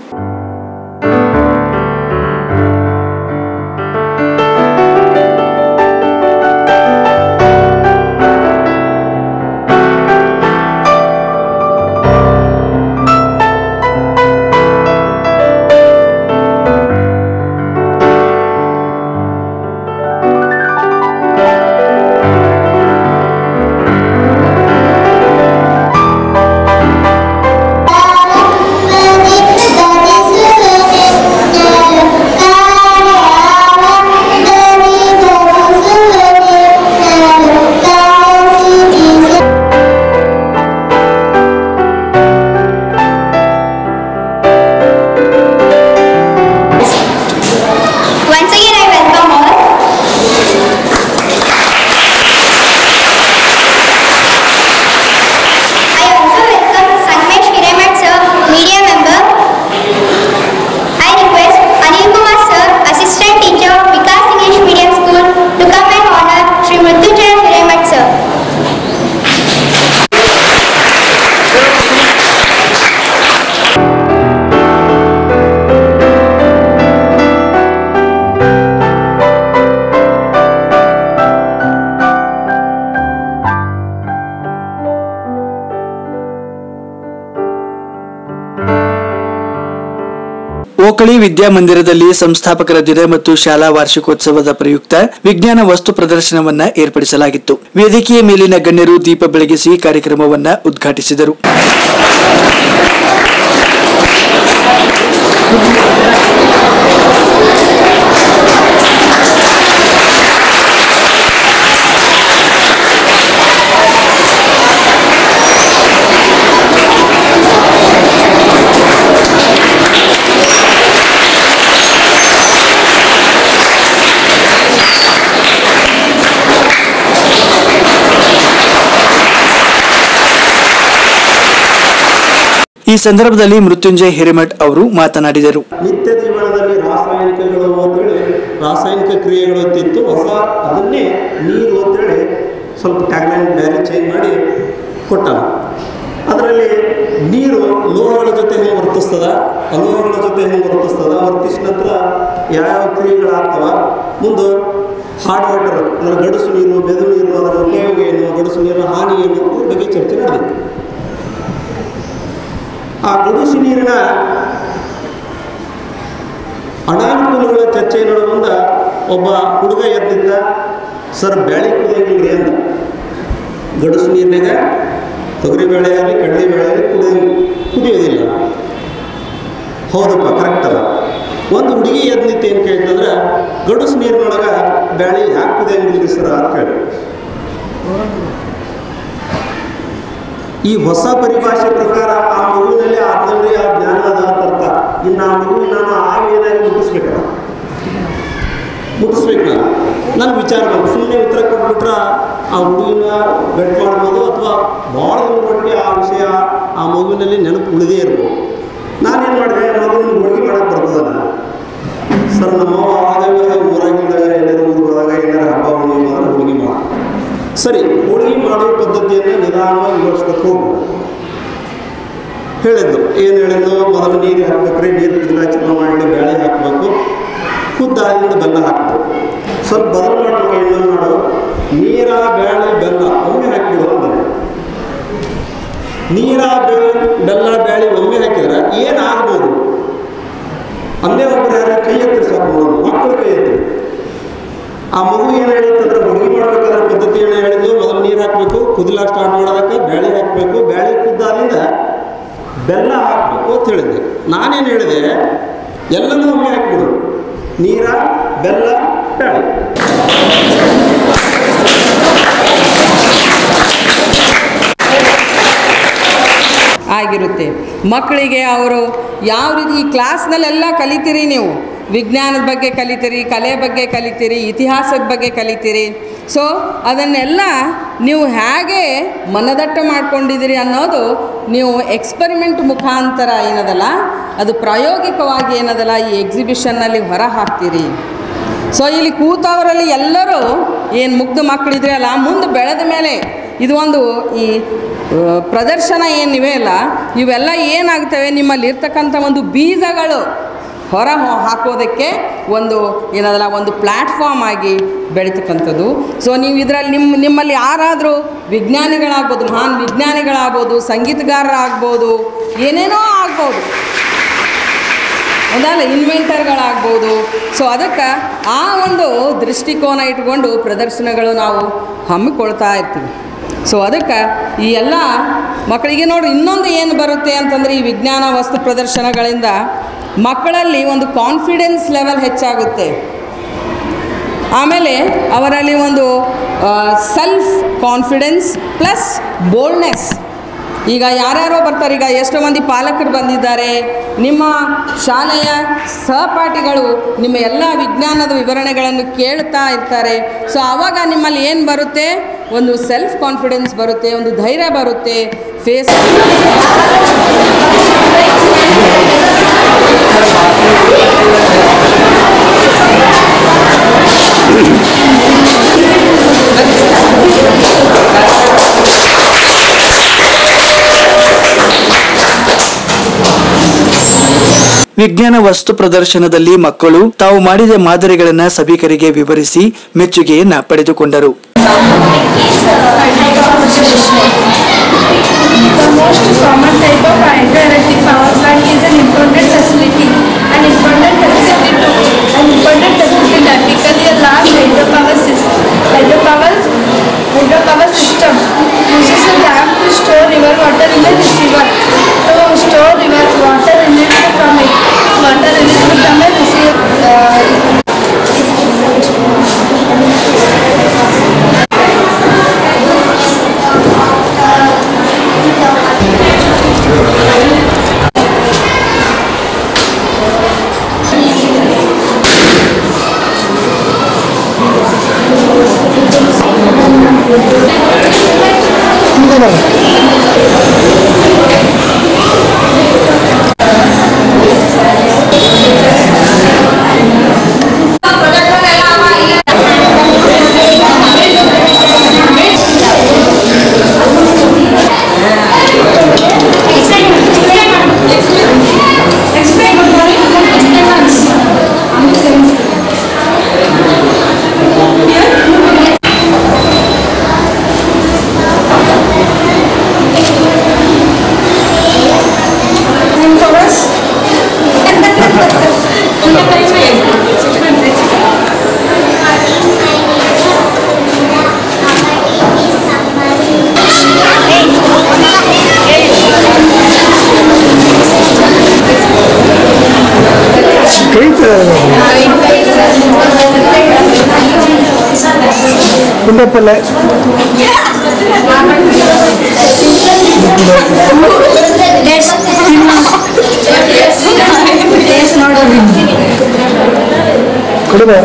Once again, I welcome all. I also welcome Sanmesh Hiremat sir, media member. I request Anil Kumar sir, assistant teacher, Vikas English Medium School, to come and honor Sri Mrityunjaya Hiremat sir. ಓಕಳಿ ವಿದ್ಯಾಮಂದಿರದಲ್ಲಿ ಸಂಸ್ಥಾಪಕರ ದಿನ ಮತ್ತು ಶಾಲಾ ವಾರ್ಷಿಕೋತ್ಸವದ ಪ್ರಯುಕ್ತ ವಿಜ್ಞಾನ ವಸ್ತು ಪ್ರದರ್ಶನವನ್ನ ಏರ್ಪಡಿಸಲಾಗಿತ್ತು ವೇದಿಕೆಯ ಮೇಲಿನ ಗಣ್ಯರು ದೀಪ ಬೆಳಗಿಸಿ ಕಾರ್ಯಕ್ರಮವನ್ನ ಉದ್ಘಾಟಿಸಿದರು ಈ ಸಂದರ್ಭದಲ್ಲಿ ಮೃತ್ಯುಂಜಯ್ ಹಿರೇಮಠ್ ಅವರು ಮಾತನಾಡಿದರು ನಿತ್ಯ ಜೀವನದಲ್ಲಿ ರಾಸಾಯನಿಕಗಳು ಅಂತೇಳಿ ರಾಸಾಯನಿಕ ಕ್ರಿಯೆಗಳು ಅಂತಿತ್ತು ಹೊಸ ಅದನ್ನೇ ನೀರು ಅಂತೇಳಿ ಸ್ವಲ್ಪ ಟ್ಯಾಗ್ಲೈನ್ ಬೇರೆ ಚೇಂಜ್ ಮಾಡಿ ಕೊಟ್ಟ ಅದರಲ್ಲಿ ನೀರು ಲೋಹಗಳ ಜೊತೆ ಹೆಂಗೆ ವರ್ತಿಸ್ತದ ಅಲೋಹಗಳ ಜೊತೆ ಹೆಂಗೆ ವರ್ತಿಸ್ತದ ವರ್ತಿಸಿದ ನಂತರ ಯಾವ್ಯಾವ ಕ್ರಿಯೆಗಳಾಗ್ತವ ಮುಂದೆ ಹಾರ್ಡ್ ವಾಟರ್ ಅಂದರೆ ಗಡುಸು ನೀರು ಬೆದು ನೀರು ಅದರ ಉಪಯೋಗ ಏನು ಗಡುಸು ನೀರಿನ ಹಾನಿ ಏನು ಅದ್ರ ಬಗ್ಗೆ ಚರ್ಚೆ ನಡೆದಿತ್ತು ಆ ಗಡುಸು ನೀರಿನ ಅನಾನುಕೂಲಗಳ ಚರ್ಚೆ ನೋಡೋ ಮುಂದ ಒಬ್ಬ ಹುಡುಗ ಎದ್ದಿದ್ದ ಸರ್ ಬ್ಯಾಳಿ ಕುದಿಯಂಗಿಲ್ರಿ ಅಂತ ಗಡುಸು ನೀರಿನಾಗ ತೊಗರಿ ಬೇಳೆ ಆಗಲಿ ಕಡಲೆ ಬೇಳೆ ಆಗಲಿ ಕುಡಿಯ ಕುದಿಯೋದಿಲ್ಲ ಹೌದಪ್ಪ ಕರೆಕ್ಟ್ ಅಲ್ಲ ಒಂದು ಹುಡುಗಿ ಎದ್ದು ನಿಂತು ಏನು ಕೇಳ್ತಂದ್ರೆ ಗಡುಸು ನೀರಿನೊಳಗೆ ಬ್ಯಾಳಿ ಯಾಕೆ ಕುದಿಯಂಗಿಲ್ರಿ ಸರ್ ಅಂತ ಕೇಳಿ ಈ ಹೊಸ ಪರಿಭಾಷೆ ಪ್ರಕಾರ ಆ ಮಗುವಿನಲ್ಲಿ ಆತ್ಮವೇ ಆ ಜ್ಞಾನ ಅದ ಅಂತ ಅರ್ಥ ಇನ್ನು ಆ ಮಗುವಿನ ನಾನು ಆಗ ಏನಾಗಿ ಮುಟ್ಟಿಸ್ಬೇಕಲ್ಲ ಮುಟ್ಟಿಸ್ಬೇಕು ನಾನು ನನ್ನ ವಿಚಾರ ಬಂತು ಸುಮ್ಮನೆ ಉತ್ತರ ಕೊಟ್ಬಿಟ್ರೆ ಆ ಹುಡುಗಿನ ಬೆಟ್ ಮಾಡ್ಬೋದು ಅಥವಾ ಭಾಳ ದಿನ ಮಟ್ಟಿಗೆ ಆ ವಿಷಯ ಆ ಮಗುವಿನಲ್ಲಿ ನೆನಪು ಉಳಿದೇ ಇರ್ಬೋದು ನಾನೇನು ಮಾಡಿದೆ ಮಗುವಿನ ಹೋಳಿಗೆ ಮಾಡಕ್ಕೆ ಬರ್ತದಲ್ಲ ಸರ್ ನಮ್ಮ ಆದಾಗ ಊರಾಗಿದ್ದಾಗ ಎಲ್ಲರೂ ಊರು ಹೋದಾಗ ಏನಾರು ಹಬ್ಬ ಹುಣ್ಣಿಮೆ ಅಂದ್ರೆ ಹೋಳಿಗೆ ಮಾಡಿ ಸರಿ ಹೋಳಿಗೆ ಮಾಡೋ ಪದ್ಧತಿಯನ್ನು ನಿಧಾನವಾಗಿ ವಿವರಿಸ್ಬೇಕು ಹೋಗ್ಬೋದು ಹೇಳಿದ್ದು ಏನು ಹೇಳಿದ್ದು ಮೊದಲು ನೀರು ಹಾಕ್ಬೇಕ್ರಿ ನೀರು ಕುದಿಲ ಚಲೋ ಮಾಡಿ ಬೇಳೆ ಹಾಕಬೇಕು ಖುದ್ದಾದಿಂದ ಬೆಲ್ಲ ಹಾಕಬೇಕು ಸ್ವಲ್ಪ ಬದಲು ಮಾಡುವಾಗ ಇನ್ನೊಂದು ಮಾಡು ನೀರ ಬೇಳೆ ಬೆಲ್ಲ ಒಮ್ಮೆ ಹಾಕಿಬಿಡು ಅಂದರೆ ನೀರ ಬೇಳೆ ಬೆಲ್ಲ ಬೇಳೆ ಒಮ್ಮೆ ಹಾಕಿದ್ರೆ ಏನಾಗ್ಬೋದು ಅಲ್ಲೇ ಒಬ್ಬರು ಯಾರು ಕೈ ಎತ್ತರಿ ಸಾಕು ನೋಡೋದು ಮಕ್ಕಳು ಕೈ ಎತ್ತರಿ ಆ ಮಗು ಏನು ಹೇಳಿತ್ತಂದ್ರೆ ಹುಡುಗಿ ಮಾಡ್ಬೇಕಾದ್ರೆ ಪದ್ಧತಿ ಏನು ಹೇಳಿದ್ದು ಮೊದಲು ನೀರು ಹಾಕಬೇಕು ಕುದಿಲಾಕ ಸ್ಟಾರ್ಟ್ ಮಾಡೋದಕ್ಕೆ ಬೇಳೆ ಹಾಕಬೇಕು ಬೇಳೆ ಕುದ್ದಾದಿಂದ ಬೆಲ್ಲ ಹಾಕಬೇಕು ಅಂತ ಹೇಳಿದ್ದೆ ನಾನೇನು ಹೇಳಿದೆ ಎಲ್ಲನೂ ಒಮ್ಮೆ ಹಾಕ್ಬಿಡು ನೀರ ಬೆಲ್ಲ ಬೇಳೆ ಆಗಿರುತ್ತೆ ಮಕ್ಕಳಿಗೆ ಅವರು ಯಾವ ರೀತಿ ಈ ಕ್ಲಾಸ್ನಲ್ಲೆಲ್ಲ ಕಲಿತೀರಿ ನೀವು ವಿಜ್ಞಾನದ ಬಗ್ಗೆ ಕಲಿತೀರಿ ಕಲೆ ಬಗ್ಗೆ ಕಲಿತೀರಿ ಇತಿಹಾಸದ ಬಗ್ಗೆ ಕಲಿತೀರಿ ಸೊ ಅದನ್ನೆಲ್ಲ ನೀವು ಹೇಗೆ ಮನದಟ್ಟ ಮಾಡ್ಕೊಂಡಿದ್ದೀರಿ ಅನ್ನೋದು ನೀವು ಎಕ್ಸ್ಪರಿಮೆಂಟ್ ಮುಖಾಂತರ ಏನದಲ್ಲ ಅದು ಪ್ರಾಯೋಗಿಕವಾಗಿ ಏನದಲ್ಲ ಈ ಎಕ್ಸಿಬಿಷನ್ನಲ್ಲಿ ಹೊರ ಹಾಕ್ತೀರಿ ಸೊ ಇಲ್ಲಿ ಕೂತವರಲ್ಲಿ ಎಲ್ಲರೂ ಏನು ಮುಗ್ಧ ಮಕ್ಕಳಿದ್ರೆ ಅಲ್ಲ ಮುಂದೆ ಬೆಳೆದ ಮೇಲೆ ಇದು ಒಂದು ಈ ಆ, ಪ್ರದರ್ಶನ ಏನಿವೆ ಅಲ್ಲ ಇವೆಲ್ಲ ಏನಾಗ್ತವೆ ನಿಮ್ಮಲ್ಲಿ ಇರ್ತಕ್ಕಂಥ ಒಂದು ಬೀಜಗಳು ಹೊರ ಹೊ- ಹಾಕೋದಕ್ಕೆ ಒಂದು ಏನದಲ್ಲ ಒಂದು ಪ್ಲ್ಯಾಟ್ಫಾರ್ಮ್ ಆಗಿ ಬೆಳೀತಕ್ಕಂಥದ್ದು ಸೊ ನೀವು ಇದರಲ್ಲಿ ನಿಮ್ಮ ನಿಮ್ಮಲ್ಲಿ ಯಾರಾದರೂ ವಿಜ್ಞಾನಿಗಳಾಗ್ಬೋದು ಮಹಾನ್ ವಿಜ್ಞಾನಿಗಳಾಗ್ಬೋದು ಸಂಗೀತಗಾರರಾಗ್ಬೋದು ಏನೇನೋ ಆಗ್ಬೋದು ಹೌದಲ್ಲ ಇನ್ವೆಂಟರ್ಗಳಾಗ್ಬೋದು ಸೊ ಅದಕ್ಕೆ ಆ ಒಂದು ದೃಷ್ಟಿಕೋನ ಇಟ್ಕೊಂಡು ಪ್ರದರ್ಶನಗಳು ನಾವು ಹಮ್ಮಿಕೊಳ್ತಾ ಇರ್ತೀವಿ ಸೊ ಅದಕ್ಕೆ ಈ ಎಲ್ಲ ಮಕ್ಕಳಿಗೆ ನೋಡಿ ಇನ್ನೊಂದು ಏನು ಬರುತ್ತೆ ಅಂತಂದರೆ ಈ ವಿಜ್ಞಾನ ವಸ್ತು ಪ್ರದರ್ಶನಗಳಿಂದ ಮಕ್ಕಳಲ್ಲಿ ಒಂದು ಕಾನ್ಫಿಡೆನ್ಸ್ ಲೆವೆಲ್ ಹೆಚ್ಚಾಗುತ್ತೆ ಆಮೇಲೆ ಅವರಲ್ಲಿ ಒಂದು ಸೆಲ್ಫ್ ಕಾನ್ಫಿಡೆನ್ಸ್ ಪ್ಲಸ್ ಬೋಲ್ಡ್ನೆಸ್ ಈಗ ಯಾರ್ಯಾರೋ ಬರ್ತಾರೆ ಈಗ ಎಷ್ಟೋ ಮಂದಿ ಪಾಲಕರು ಬಂದಿದ್ದಾರೆ ನಿಮ್ಮ ಶಾಲೆಯ ಸಹಪಾಠಿಗಳು ನಿಮ್ಮ ಎಲ್ಲ ವಿಜ್ಞಾನದ ವಿವರಣೆಗಳನ್ನು ಕೇಳ್ತಾ ಇರ್ತಾರೆ ಸೊ ಆವಾಗ ನಿಮ್ಮಲ್ಲಿ ಏನು ಬರುತ್ತೆ ಒಂದು ಸೆಲ್ಫ್ ಕಾನ್ಫಿಡೆನ್ಸ್ ಬರುತ್ತೆ ಒಂದು ಧೈರ್ಯ ಬರುತ್ತೆ ಫೇಸ್ ವಿಜ್ಞಾನ ವಸ್ತು ಪ್ರದರ್ಶನದಲ್ಲಿ ಮಕ್ಕಳು ತಾವು ಮಾಡಿದ ಮಾದರಿಗಳನ್ನ ಸಭಿಕರಿಗೆ ವಿವರಿಸಿ ಮೆಚ್ಚುಗೆಯನ್ನ ಪಡೆದುಕೊಂಡರು The most common type of hydroelectric power plant is an important facility. An important facility to an important facility typically a large hydropower system. Hydropower hydropower system uses a dam to store river water in a receiver. To store river water released from it, water released from a receiver. Uh, ಪುಂಡೆಪಲ್ಲೆ ಕೊಡುವೆ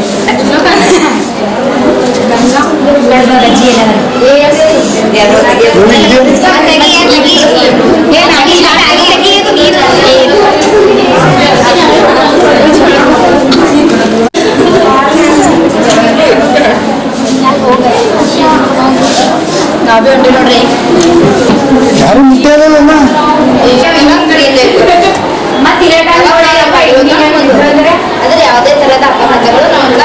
ನಾವೇ ಉಂಟು ನೋಡ್ರಿ ಯಾರು ಮುಟ್ಟೇದಲ್ಲ ಅದ್ರ ಯಾವುದೇ ತರದ ಅಪಘಾತಗಳು ನಮ್ಗ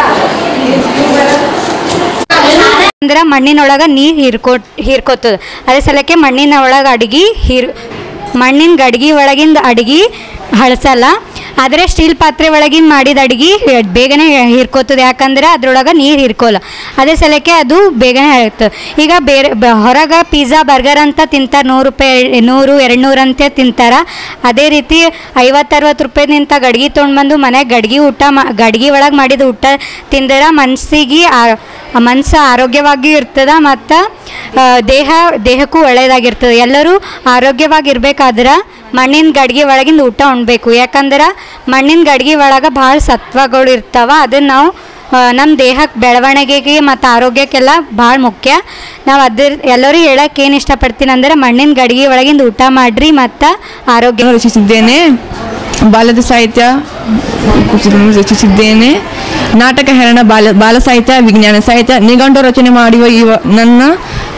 ಅಂದ್ರೆ ಮಣ್ಣಿನೊಳಗೆ ನೀರು ಹೀರ್ಕೊ ಹೀರ್ಕೋತದ ಅದೇ ಸಲಕ್ಕೆ ಮಣ್ಣಿನ ಒಳಗೆ ಅಡ್ಗೆ ಹೀರ್ ಮಣ್ಣಿನ ಗಡ್ಗೆ ಒಳಗಿಂದ ಅಡ್ಗೆ ಹಳಸಲ್ಲ ಆದರೆ ಸ್ಟೀಲ್ ಪಾತ್ರೆ ಒಳಗಿಂದ ಮಾಡಿದ ಅಡ್ಗೆ ಬೇಗನೆ ಹೀರ್ಕೋತದೆ ಯಾಕಂದ್ರೆ ಅದ್ರೊಳಗೆ ನೀರು ಹೀರ್ಕೋಲ್ಲ ಅದೇ ಸಲಕ್ಕೆ ಅದು ಬೇಗನೆ ಹಳಗ್ತದೆ ಈಗ ಬೇರೆ ಬ- ಹೊರಗೆ ಪಿಜ್ಜಾ ಬರ್ಗರ್ ಅಂತ ತಿಂತಾರೆ ನೂರು ರೂಪಾಯಿ ನೂರು ಎರಡು ನೂರು ಅಂತ ತಿಂತಾರೆ ಅದೇ ರೀತಿ ಐವತ್ತರವತ್ತು ರೂಪಾಯಿನಿಂತ ಗಡ್ಗೆ ತೊಗೊಂಡ್ಬಂದು ಮನೆಗೆ ಗಡ್ಗೆ ಊಟ ಮಾ ಗಡ್ಗೆ ಒಳಗೆ ಮಾಡಿದ ಊಟ ತಿಂದರೆ ಮನಸ್ಸಿಗೆ ಮನಸ್ಸು ಆರೋಗ್ಯವಾಗಿ ಇರ್ತದೆ ಮತ್ತು ದೇಹ ದೇಹಕ್ಕೂ ಒಳ್ಳೆಯದಾಗಿರ್ತದೆ ಎಲ್ಲರೂ ಆರೋಗ್ಯವಾಗಿರ್ಬೇಕಾದ್ರೆ ಮಣ್ಣಿನ ಗಡ್ಗೆ ಒಳಗಿಂದ ಊಟ ಉಣ್ಬೇಕು ಯಾಕಂದ್ರೆ ಮಣ್ಣಿನ ಗಡ್ಗೆ ಒಳಗೆ ಭಾಳ ಸತ್ವಗಳು ಇರ್ತಾವೆ ಅದನ್ನು ನಾವು ನಮ್ಮ ದೇಹಕ್ಕೆ ಬೆಳವಣಿಗೆಗೆ ಮತ್ತು ಆರೋಗ್ಯಕ್ಕೆಲ್ಲ ಭಾಳ ಮುಖ್ಯ ನಾವು ಅದ್ರ ಎಲ್ಲರೂ ಹೇಳಕ್ಕೆ ಏನು ಇಷ್ಟಪಡ್ತೀನಿ ಅಂದರೆ ಮಣ್ಣಿನ ಗಡ್ಗೆ ಒಳಗಿಂದ ಊಟ ಮಾಡಿರಿ ಮತ್ತು ಆರೋಗ್ಯ ರಚಿಸಿದ್ದೇನೆ ಬಾಲದ ಸಾಹಿತ್ಯ ಕುಚಿತವನ್ನು ರಚಿಸಿದ್ದೇನೆ ನಾಟಕ ಹೆರಣ ಬಾಲ ಬಾಲ ಸಾಹಿತ್ಯ ವಿಜ್ಞಾನ ಸಾಹಿತ್ಯ ನಿಘಂಟು ರಚನೆ ಮಾಡುವ ಇವ ನನ್ನ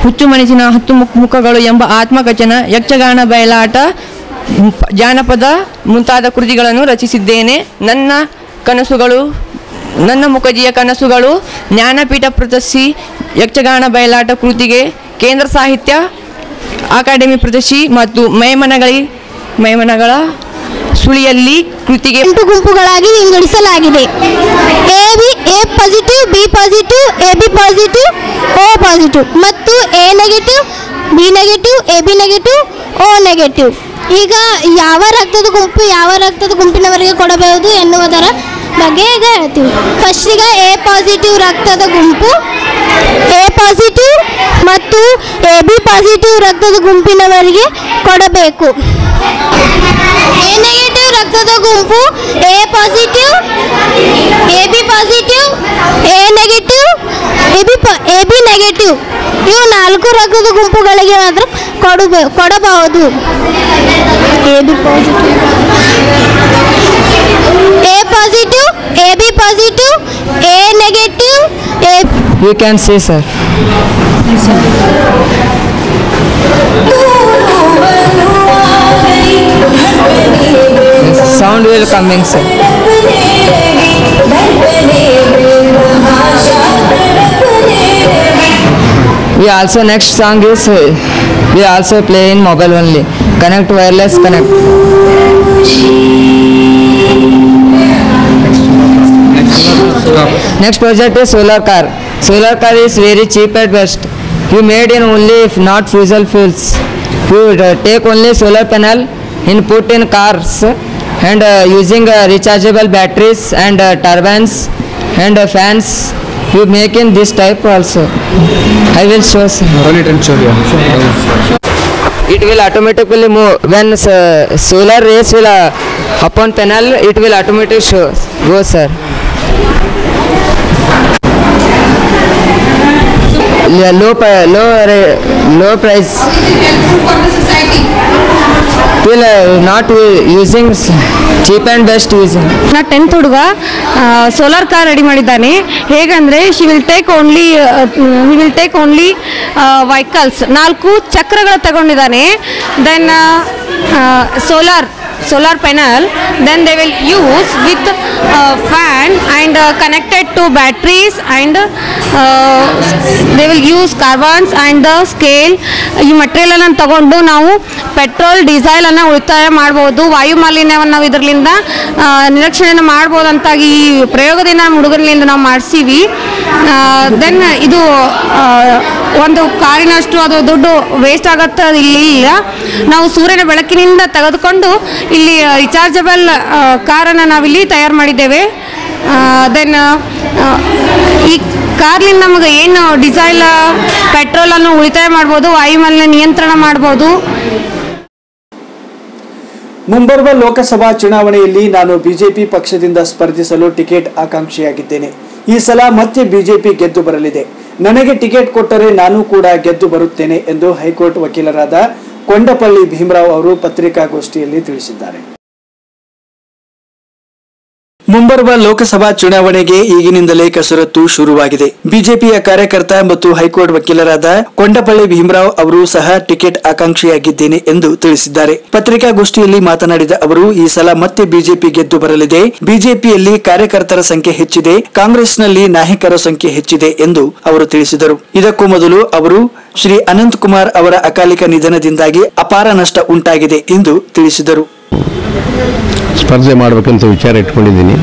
ಹುಚ್ಚುಮಣಸಿನ ಹತ್ತು ಮುಖ ಮುಖಗಳು ಎಂಬ ಆತ್ಮಕಥನ ಯಕ್ಷಗಾನ ಬಯಲಾಟ ಮ್, ಜಾನಪದ ಮುಂತಾದ ಕೃತಿಗಳನ್ನು ರಚಿಸಿದ್ದೇನೆ ನನ್ನ ಕನಸುಗಳು ನನ್ನ ಮುಖಜಿಯ ಕನಸುಗಳು ಜ್ಞಾನಪೀಠ ಪ್ರಶಸ್ತಿ ಯಕ್ಷಗಾನ ಬಯಲಾಟ ಕೃತಿಗೆ ಕೇಂದ್ರ ಸಾಹಿತ್ಯ ಅಕಾಡೆಮಿ ಪ್ರಶಸ್ತಿ ಮತ್ತು ಮೈಮನಗಳಿ ಮೈಮನಗಳ ಸುಳಿಯಲ್ಲಿ ಕೃತಿಗೆ ಎಂಟು ಗುಂಪುಗಳಾಗಿ ವಿಂಗಡಿಸಲಾಗಿದೆ A B A positive B positive A B positive O positive ಮತ್ತು A negative B negative A B negative O negative ಈಗ ಯಾವ ರಕ್ತದ ಗುಂಪು ಯಾವ ರಕ್ತದ ಗುಂಪಿನವರಿಗೆ ಕೊಡಬಹುದು ಎನ್ನುವುದರ ಬಗ್ಗೆ ಈಗ ಹೇಳ್ತೀವಿ ಫಸ್ಟ್ ಈಗ ಎ ಪಾಸಿಟಿವ್ ರಕ್ತದ ಗುಂಪು ಎ ಪಾಸಿಟಿವ್ ಮತ್ತು ಎ ಬಿ ಪಾಸಿಟಿವ್ ರಕ್ತದ ಗುಂಪಿನವರಿಗೆ ಕೊಡಬೇಕು ಎ ನೆಗೆಟಿವ್ ರಕ್ತದ ಗುಂಪು A positive A B positive A negative A B A B negative ಇವು ನಾಲ್ಕು ರಕ್ತದ ಗುಂಪುಗಳಿಗೆ ಮಾತ್ರ ಕೊಡಬೇ ಕೊಡಬಹುದು A B positive A positive A B positive A negative A you can say sir sound will coming sir We also next song is uh, we also play in mobile only. Connect wireless connect. Next project is solar car. Solar car is very cheap at best. You made in only if not fossil fuels. You uh, take only solar panel in put in cars and uh, using uh, rechargeable batteries and uh, turbines and uh, fans. You make in this type also. I will show. Roll it and show you. It will automatically move when uh, solar rays will uh, upon panel. It will automatically show. Go sir. Yeah, low pri- low ra- low price. Will uh, not uh, using s- cheap and best using. ನಾ tenth ಹುಡುಗ solar car ready ಮಾಡಿದ್ದಾನೆ ಹೇಗಂದರೆ she will take only he will take only vehicles ನಾಲ್ಕು ಚಕ್ರಗಳು ತಗೊಂಡಿದ್ದಾನೆ then solar solar panel then they will use with uh, fan and uh, connected to batteries and uh, they will use carbons and the scale ಈ ಮಟೀರಿಯಲನ್ನು ತಗೊಂಡು ನಾವು petrol ಡೀಸೆಲನ್ನು ಉಳಿತಾಯ ಮಾಡ್ಬೋದು ವಾಯು ಮಾಲಿನ್ಯವನ್ನು ನಾವು ಇದರಿಂದ ನಿರೀಕ್ಷಣೆಯನ್ನು ಮಾಡ್ಬೋದು ಅಂತಾಗಿ ಈ ಪ್ರಯೋಗದಿಂದ ನಮ್ಮ ಹುಡುಗರಿಂದ ನಾವು ಮಾಡಿಸೀವಿ ದೆನ್ ಇದು ಆ, ಒಂದು ಕಾರಿನಷ್ಟು ಅದು ದುಡ್ಡು ವೇಸ್ಟ್ ಆಗತ್ತೆ ಅದು ಇಲ್ಲಿ ಇಲ್ಲ ನಾವು ಸೂರ್ಯನ ಬೆಳಕಿನಿಂದ ತೆಗೆದುಕೊಂಡು ಇಲ್ಲಿ ರಿಚಾರ್ಜಬಲ್ ಕಾರನ್ನು ನಾವಿಲ್ಲಿ ತಯಾರು ಮಾಡಿದ್ದೇವೆ ದೆನ್ ಈ ಕಾರ್ಲಿಂದ ನಮಗೆ ಏನು ಡೀಸೆಲ್ ಪೆಟ್ರೋಲನ್ನು ಉಳಿತಾಯ ಮಾಡ್ಬೋದು ವಾಯುಮಾಲಿನ್ಯ ನಿಯಂತ್ರಣ ಮಾಡ್ಬೋದು ಮುಂಬರುವ ಲೋಕಸಭಾ ಚುನಾವಣೆಯಲ್ಲಿ ನಾನು ಬಿಜೆಪಿ ಪಕ್ಷದಿಂದ ಸ್ಪರ್ಧಿಸಲು ಟಿಕೆಟ್ ಆಕಾಂಕ್ಷಿಯಾಗಿದ್ದೇನೆ ಈ ಸಲ ಮತ್ತೆ ಬಿಜೆಪಿ ಗೆದ್ದು ಬರಲಿದೆ ನನಗೆ ಟಿಕೆಟ್ ಕೊಟ್ಟರೆ ನಾನು ಕೂಡ ಗೆದ್ದು ಬರುತ್ತೇನೆ ಎಂದು ಹೈಕೋರ್ಟ್ ವಕೀಲರಾದ ಕೊಂಡಪಳ್ಳಿ ಭೀಮರಾವ್ ಅವರು ಪತ್ರಿಕಾಗೋಷ್ಠಿಯಲ್ಲಿ ತಿಳಿಸಿದ್ದಾರೆ ಮುಂಬರುವ ಲೋಕಸಭಾ ಚುನಾವಣೆಗೆ ಈಗಿನಿಂದಲೇ ಕಸರತ್ತು ಶುರುವಾಗಿದೆ ಬಿಜೆಪಿಯ ಕಾರ್ಯಕರ್ತ ಮತ್ತು ಹೈಕೋರ್ಟ್ ವಕೀಲರಾದ ಕೊಂಡಪಳ್ಳಿ ಭೀಮರಾವ್ ಅವರು ಸಹ ಟಿಕೆಟ್ ಆಕಾಂಕ್ಷಿಯಾಗಿದ್ದೇನೆ ಎಂದು ತಿಳಿಸಿದ್ದಾರೆ ಪತ್ರಿಕಾಗೋಷ್ಠಿಯಲ್ಲಿ ಮಾತನಾಡಿದ ಅವರು ಈ ಸಲ ಮತ್ತೆ ಬಿಜೆಪಿ ಗೆದ್ದು ಬರಲಿದೆ ಬಿಜೆಪಿಯಲ್ಲಿ ಕಾರ್ಯಕರ್ತರ ಸಂಖ್ಯೆ ಹೆಚ್ಚಿದೆ ಕಾಂಗ್ರೆಸ್ನಲ್ಲಿ ನಾಯಕರ ಸಂಖ್ಯೆ ಹೆಚ್ಚಿದೆ ಎಂದು ಅವರು ತಿಳಿಸಿದರು ಇದಕ್ಕೂ ಮೊದಲು ಅವರು ಶ್ರೀ ಅನಂತ್ ಕುಮಾರ್ ಅವರ ಅಕಾಲಿಕ ನಿಧನದಿಂದಾಗಿ ಅಪಾರ ನಷ್ಟ ಉಂಟಾಗಿದೆ ಎಂದು ತಿಳಿಸಿದರು ಸ್ಪರ್ಧೆ ಮಾಡಬೇಕಂತ ವಿಚಾರ ಇಟ್ಕೊಂಡಿದ್ದೀನಿ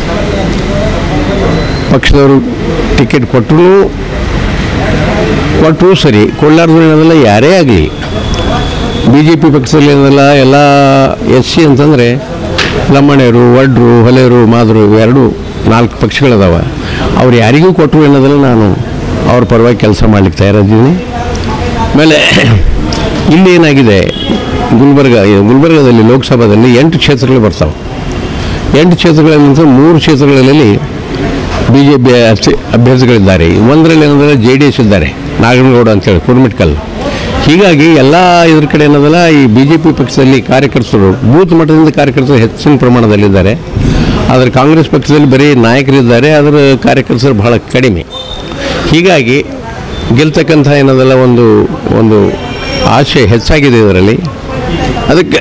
ಪಕ್ಷದವರು ಟಿಕೆಟ್ ಕೊಟ್ಟರು ಕೊಟ್ಟರು ಸರಿ ಕೊಳ್ಳಾರ್ದು ಏನದಲ್ಲ ಯಾರೇ ಆಗಲಿ ಬಿ ಜೆ ಪಿ ಪಕ್ಷದಲ್ಲಿ ಏನದಲ್ಲ ಎಲ್ಲ ಎಸ್ ಸಿ ಅಂತಂದರೆ ಲಮ್ಮಣಿಯರು ವಡ್ರು ಹೊಲೆಯರು ಮಾದರು ಇವೆರಡು ನಾಲ್ಕು ಪಕ್ಷಗಳದಾವ ಅವ್ರು ಯಾರಿಗೂ ಕೊಟ್ಟರು ಏನದಲ್ಲ ನಾನು ಅವ್ರ ಪರವಾಗಿ ಕೆಲಸ ಮಾಡ್ಲಿಕ್ಕೆ ತಯಾರಿದ್ದೀನಿ ಆಮೇಲೆ ಇಲ್ಲಿ ಏನಾಗಿದೆ ಗುಲ್ಬರ್ಗ ಗುಲ್ಬರ್ಗದಲ್ಲಿ ಲೋಕಸಭಾದಲ್ಲಿ ಎಂಟು ಕ್ಷೇತ್ರಗಳು ಬರ್ತಾವೆ ಎಂಟು ಕ್ಷೇತ್ರಗಳಲ್ಲಿ ಮೂರು ಕ್ಷೇತ್ರಗಳಲ್ಲಿ ಬಿ ಜೆ ಪಿ ಅಭ್ಯರ್ಥಿಗಳಿದ್ದಾರೆ ಒಂದರಲ್ಲಿ ಏನಂದರೆ ಜೆ ಡಿ ಎಸ್ ಇದ್ದಾರೆ ನಾಗನಗೌಡ ಅಂತೇಳಿ ಕುರ್ಮಿಟ್ಕಲ್ ಹೀಗಾಗಿ ಎಲ್ಲ ಇದ್ರ ಕಡೆ ಏನದಲ್ಲ ಈ ಬಿ ಜೆ ಪಿ ಪಕ್ಷದಲ್ಲಿ ಕಾರ್ಯಕರ್ತರು ಬೂತ್ ಮಟ್ಟದಿಂದ ಕಾರ್ಯಕರ್ತರು ಹೆಚ್ಚಿನ ಪ್ರಮಾಣದಲ್ಲಿದ್ದಾರೆ ಆದರೆ ಕಾಂಗ್ರೆಸ್ ಪಕ್ಷದಲ್ಲಿ ಬರೀ ನಾಯಕರಿದ್ದಾರೆ ಅದರ ಕಾರ್ಯಕರ್ತರು ಬಹಳ ಕಡಿಮೆ ಹೀಗಾಗಿ ಗೆಲ್ತಕ್ಕಂಥ ಏನದಲ್ಲ ಒಂದು ಒಂದು ಆಶೆ ಹೆಚ್ಚಾಗಿದೆ ಇದರಲ್ಲಿ ಅದಕ್ಕೆ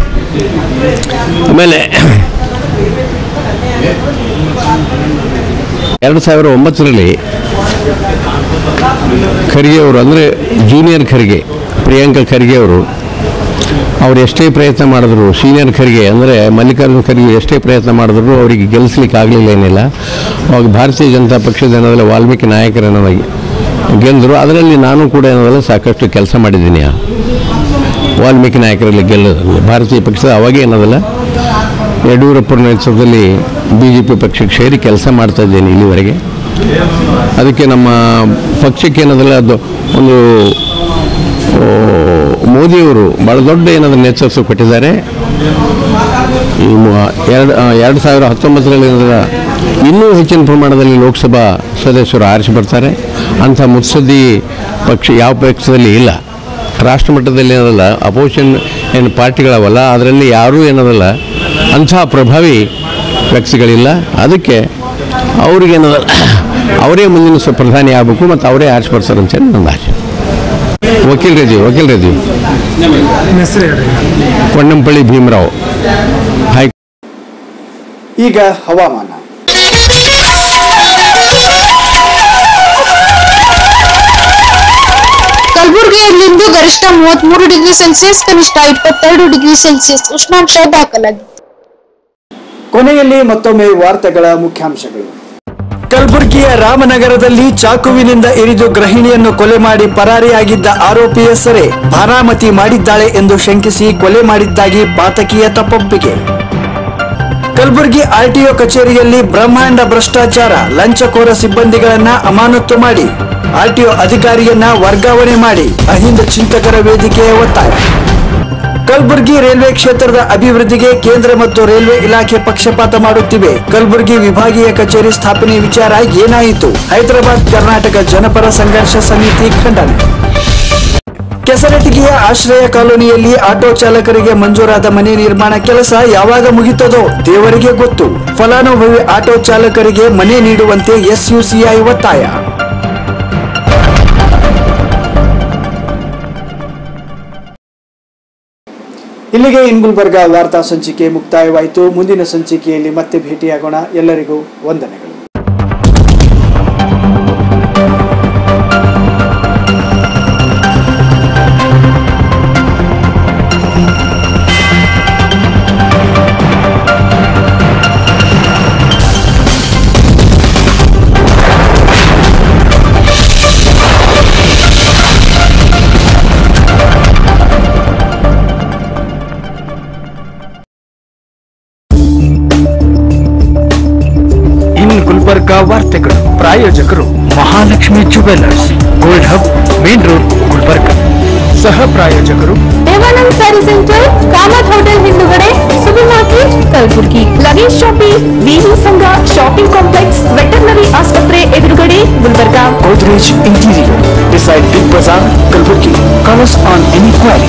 ಆಮೇಲೆ ಎರಡು ಸಾವಿರ ಒಂಬತ್ತರಲ್ಲಿ ಖರ್ಗೆ ಅವರು ಅಂದರೆ ಜೂನಿಯರ್ ಖರ್ಗೆ ಪ್ರಿಯಾಂಕಾ ಖರ್ಗೆ ಅವರು ಅವ್ರು ಎಷ್ಟೇ ಪ್ರಯತ್ನ ಮಾಡಿದ್ರು ಸೀನಿಯರ್ ಖರ್ಗೆ ಅಂದರೆ ಮಲ್ಲಿಕಾರ್ಜುನ ಖರ್ಗೆ ಎಷ್ಟೇ ಪ್ರಯತ್ನ ಮಾಡಿದ್ರು ಅವರಿಗೆ ಗೆಲ್ಲಿಸ್ಲಿಕ್ಕೆ ಆಗಲಿಲ್ಲ ಏನಿಲ್ಲ ಅವಾಗ ಭಾರತೀಯ ಜನತಾ ಪಕ್ಷದ ಏನದಲ್ಲ ವಾಲ್ಮೀಕಿ ನಾಯಕರೇನೋದಾಗಿ ಗೆದ್ದರು ಅದರಲ್ಲಿ ನಾನು ಕೂಡ ಏನದಲ್ಲ ಸಾಕಷ್ಟು ಕೆಲಸ ಮಾಡಿದ್ದೀನಿ ವಾಲ್ಮೀಕಿ ನಾಯಕರಲ್ಲಿ ಗೆಲ್ಲೋದ್ರಲ್ಲಿ ಭಾರತೀಯ ಪಕ್ಷದ ಅವಾಗೇ ಏನದಲ್ಲ ಯಡಿಯೂರಪ್ಪರ ನೇತೃತ್ವದಲ್ಲಿ ಬಿ ಜೆ ಪಿ ಪಕ್ಷಕ್ಕೆ ಸೇರಿ ಕೆಲಸ ಮಾಡ್ತಾ ಇದ್ದೇನೆ ಇಲ್ಲಿವರೆಗೆ ಅದಕ್ಕೆ ನಮ್ಮ ಪಕ್ಷಕ್ಕೆ ಏನದಲ್ಲ ಅದು ಒಂದು ಆ, ಮೋದಿಯವರು ಭಾಳ ದೊಡ್ಡ ಏನಾದರೂ ನೇತೃತ್ವ ಕೊಟ್ಟಿದ್ದಾರೆ ಈ ಮು- ಎರಡು ಆ, ಎರಡು ಸಾವಿರ ಹತ್ತೊಂಬತ್ತರಲ್ಲಿ ಏನಂದ್ರೆ ಇನ್ನೂ ಹೆಚ್ಚಿನ ಪ್ರಮಾಣದಲ್ಲಿ ಲೋಕಸಭಾ ಸದಸ್ಯರು ಆರಿಸಿ ಬರ್ತಾರೆ ಅಂಥ ಮುತ್ಸದ್ದಿ ಪಕ್ಷ ಯಾವ ಪಕ್ಷದಲ್ಲಿ ಇಲ್ಲ ರಾಷ್ಟ್ರ ಮಟ್ಟದಲ್ಲಿ ಏನದಲ್ಲ ಅಪೋಸಿಷನ್ ಏನು ಪಾರ್ಟಿಗಳವಲ್ಲ ಅದರಲ್ಲಿ ಯಾರೂ ಏನದಲ್ಲ ಅಂಥ ಪ್ರಭಾವಿ ವ್ಯಕ್ತಿಗಳಿಲ್ಲ ಅದಕ್ಕೆ ಅವ್ರಿಗೇನದಲ್ಲ ಅವರೇ ಮುಂದಿನ ಸ ಪ್ರಧಾನಿ ಆಗಬೇಕು ಮತ್ತು ಅವರೇ ಆರಿಸಿ ಬರ್ತಾರೆ ಅಂತೇಳಿ ನನ್ನ ಆಸೆ ವಕೀಲ್ ರೆಡ್ಡಿ ವಕೀಲ್ ರೆಡ್ಡಿ ಕೊಂಡಂಪಳ್ಳಿ ಭೀಮರಾವ್ ಹೈ ಈಗ ಹವಾಮಾನ ಕಲಬುರಗಿಯಲ್ಲಿಂದು ಗರಿಷ್ಠ ಮೂವತ್ಮೂರು ಡಿಗ್ರಿ ಸೆಲ್ಸಿಯಸ್ ಕನಿಷ್ಠ ಇಪ್ಪತ್ತೆರಡು ಡಿಗ್ರಿ ಸೆಲ್ಸಿಯಸ್ ಉಷ್ಣಾಂಶ ದಾಖಲಾಗಿದೆ ಕೊನೆಯಲ್ಲಿ ಮತ್ತೊಮ್ಮೆ ವಾರ್ತೆಗಳ ಮುಖ್ಯಾಂಶಗಳು ಕಲಬುರಗಿಯ ರಾಮನಗರದಲ್ಲಿ ಚಾಕುವಿನಿಂದ ಇರಿದು ಗೃಹಿಣಿಯನ್ನು ಕೊಲೆ ಮಾಡಿ ಪರಾರಿಯಾಗಿದ್ದ ಆರೋಪಿ ಹೆಸರೇ ಬಾರಾಮತಿ ಮಾಡಿದ್ದಾಳೆ ಎಂದು ಶಂಕಿಸಿ ಕೊಲೆ ಮಾಡಿದ್ದಾಗಿ ಪಾತಕಿಯ ತಪ್ಪೊಪ್ಪಿಗೆ ಕಲಬುರಗಿ ಆರ್ಟಿಒ ಕಚೇರಿಯಲ್ಲಿ ಬ್ರಹ್ಮಾಂಡ ಭ್ರಷ್ಟಾಚಾರ ಲಂಚಕೋರ ಸಿಬ್ಬಂದಿಗಳನ್ನ ಅಮಾನತು ಮಾಡಿ ಆರ್ಟಿಒ ಅಧಿಕಾರಿಯನ್ನ ವರ್ಗಾವಣೆ ಮಾಡಿ ಅಹಿಂದ ಚಿಂತಕರ ವೇದಿಕೆಯ ಒತ್ತಾಯ ಕಲಬುರಗಿ ರೈಲ್ವೆ ಕ್ಷೇತ್ರದ ಅಭಿವೃದ್ಧಿಗೆ ಕೇಂದ್ರ ಮತ್ತು ರೈಲ್ವೆ ಇಲಾಖೆ ಪಕ್ಷಪಾತ ಮಾಡುತ್ತಿವೆ ಕಲಬುರಗಿ ವಿಭಾಗೀಯ ಕಚೇರಿ ಸ್ಥಾಪನೆ ವಿಚಾರ ಏನಾಯಿತು ಹೈದರಾಬಾದ್ ಕರ್ನಾಟಕ ಜನಪರ ಸಂಘರ್ಷ ಸಮಿತಿ ಖಂಡನೆ ಕೆಸರಟಿಗೆಯ ಆಶ್ರಯ ಕಾಲೋನಿಯಲ್ಲಿ ಆಟೋ ಚಾಲಕರಿಗೆ ಮಂಜೂರಾದ ಮನೆ ನಿರ್ಮಾಣ ಕೆಲಸ ಯಾವಾಗ ಮುಗಿತದೋ ದೇವರಿಗೆ ಗೊತ್ತು ಫಲಾನುಭವಿ ಆಟೋ ಚಾಲಕರಿಗೆ ಮನೆ ನೀಡುವಂತೆ ಎಸ್ಯುಸಿಐ ಒತ್ತಾಯ ಇಲ್ಲಿಗೆ ಇನ್ ಗುಲ್ಬರ್ಗ ವಾರ್ತಾ ಸಂಚಿಕೆ ಮುಕ್ತಾಯವಾಯಿತು ಮುಂದಿನ ಸಂಚಿಕೆಯಲ್ಲಿ ಮತ್ತೆ ಭೇಟಿಯಾಗೋಣ ಎಲ್ಲರಿಗೂ ವಂದನೆಗಳು ಇನ್ ಗುಲ್ಬರ್ಗ ವಾರ್ತೆಗಳು ಪ್ರಾಯೋಜಕರು Mahalakshmi jewellers gold hub main road Gulbarga ಸಹ ಪ್ರಾಯೋಜಕರು ದೇವಾನಂದ್ ಸ್ಯಾರಿ ಸೆಂಟರ್ ಕಾಮತ್ ಹೋಟೆಲ್ ಹಿಂದುಗಡೆ super market Kalaburagi luggage shopping V V Sangha shopping complex veterinary ಆಸ್ಪತ್ರೆ ಎದುರುಗಡೆ Gulbarga Godrej Interior beside Big Bazaar, Kalburgi. Call us on any query.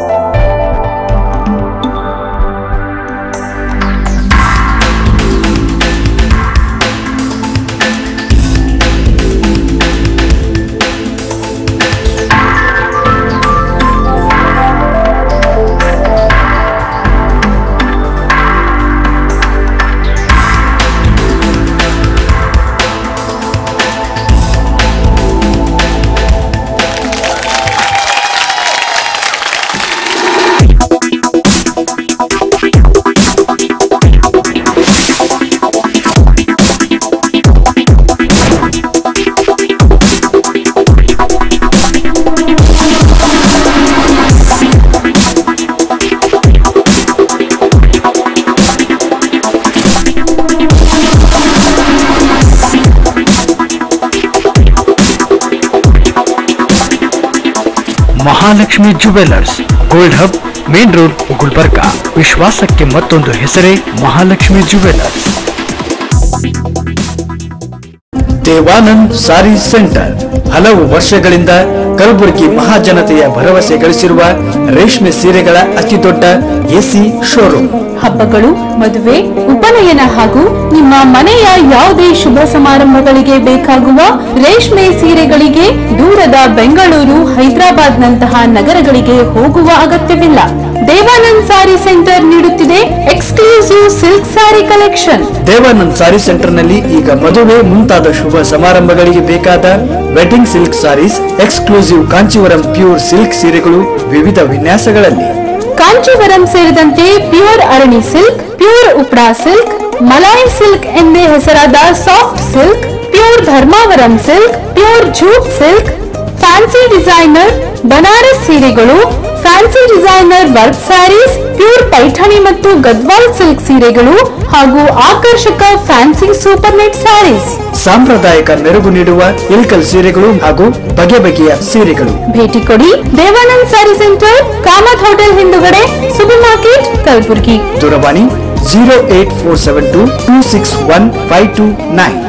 Mahalakshmi jewellers gold hub main road Gulbarga ವಿಶ್ವಾಸಕ್ಕೆ ಮತ್ತೊಂದು ಹೆಸರೇ Mahalakshmi jewellers Devanand sari centre ಹಲವು ವರ್ಷಗಳಿಂದ ಕಲಬುರಗಿ ಮಹಾಜನತೆಯ ಭರವಸೆ ಗಳಿಸಿರುವ ರೇಷ್ಮೆ ಸೀರೆಗಳ ಅತಿದೊಡ್ಡ ಎಸಿ ಶೋರೂಮ್ ಹಬ್ಬಗಳು ಮದುವೆ ಉಪನಯನ ಹಾಗೂ ನಿಮ್ಮ ಮನೆಯ ಯಾವುದೇ ಶುಭ ಸಮಾರಂಭಗಳಿಗೆ ಬೇಕಾಗುವ ರೇಷ್ಮೆ ಸೀರೆಗಳಿಗೆ ದೂರದ ಬೆಂಗಳೂರು ಹೈದರಾಬಾದ್ ನಂತಹ ನಗರಗಳಿಗೆ ಹೋಗುವ ಅಗತ್ಯವಿಲ್ಲ ದೇವಾನಂದ್ ಸಾರಿ ಸೆಂಟರ್ ನೀಡುತ್ತಿದೆ exclusive silk sari collection Devanand sari centre ನಲ್ಲಿ ಈಗ ಮದುವೆ ಮುಂತಾದ ಶುಭ ಸಮಾರಂಭಗಳಿಗೆ ಬೇಕಾದ wedding silk saris exclusive Kanchivaram pure silk ಸೀರೆಗಳು ವಿವಿಧ ವಿನ್ಯಾಸಗಳಲ್ಲಿ ಕಾಂಚೀವರಂ ಸೇರಿದಂತೆ ಪ್ಯೂರ್ ಅರಣಿ ಸಿಲ್ಕ್ ಪ್ಯೂರ್ ಉಪ್ರಾ ಸಿಲ್ಕ್ ಮಲಾಯಿ ಸಿಲ್ಕ್ ಎಂದೇ ಹೆಸರಾದ soft silk pure Dharmavaram silk pure jute silk fancy designer Banaras ಸೀರೆಗಳು fancy designer work saris pure Paithani ಮತ್ತು ಗದ್ವಾಲ್ ಸಿಲ್ಕ್ ಸೀರೆಗಳು ಹಾಗೂ ಆಕರ್ಷಕ ಫ್ಯಾನ್ಸಿ ಸೂಪರ್ ನೆಟ್ ಸ್ಯಾರೀಸ್ ಸಾಂಪ್ರದಾಯಿಕ ಮೆರುಗು ನೀಡುವ ಇಲ್ಕಲ್ ಸೀರೆಗಳು ಹಾಗೂ ಬಗೆ ಬಗೆಯ ಸೀರೆಗಳು ಭೇಟಿ ಕೊಡಿ ದೇವಾನಂದ್ ಸ್ಯಾರಿ ಸೆಂಟರ್ ಕಾಮತ್ ಹೋಟೆಲ್ ಹಿಂದುಗಡೆ ಸೂಪರ್ ಮಾರ್ಕೆಟ್ ಕಲಬುರಗಿ ದೂರವಾಣಿ zero eight four seven two two six one five two nine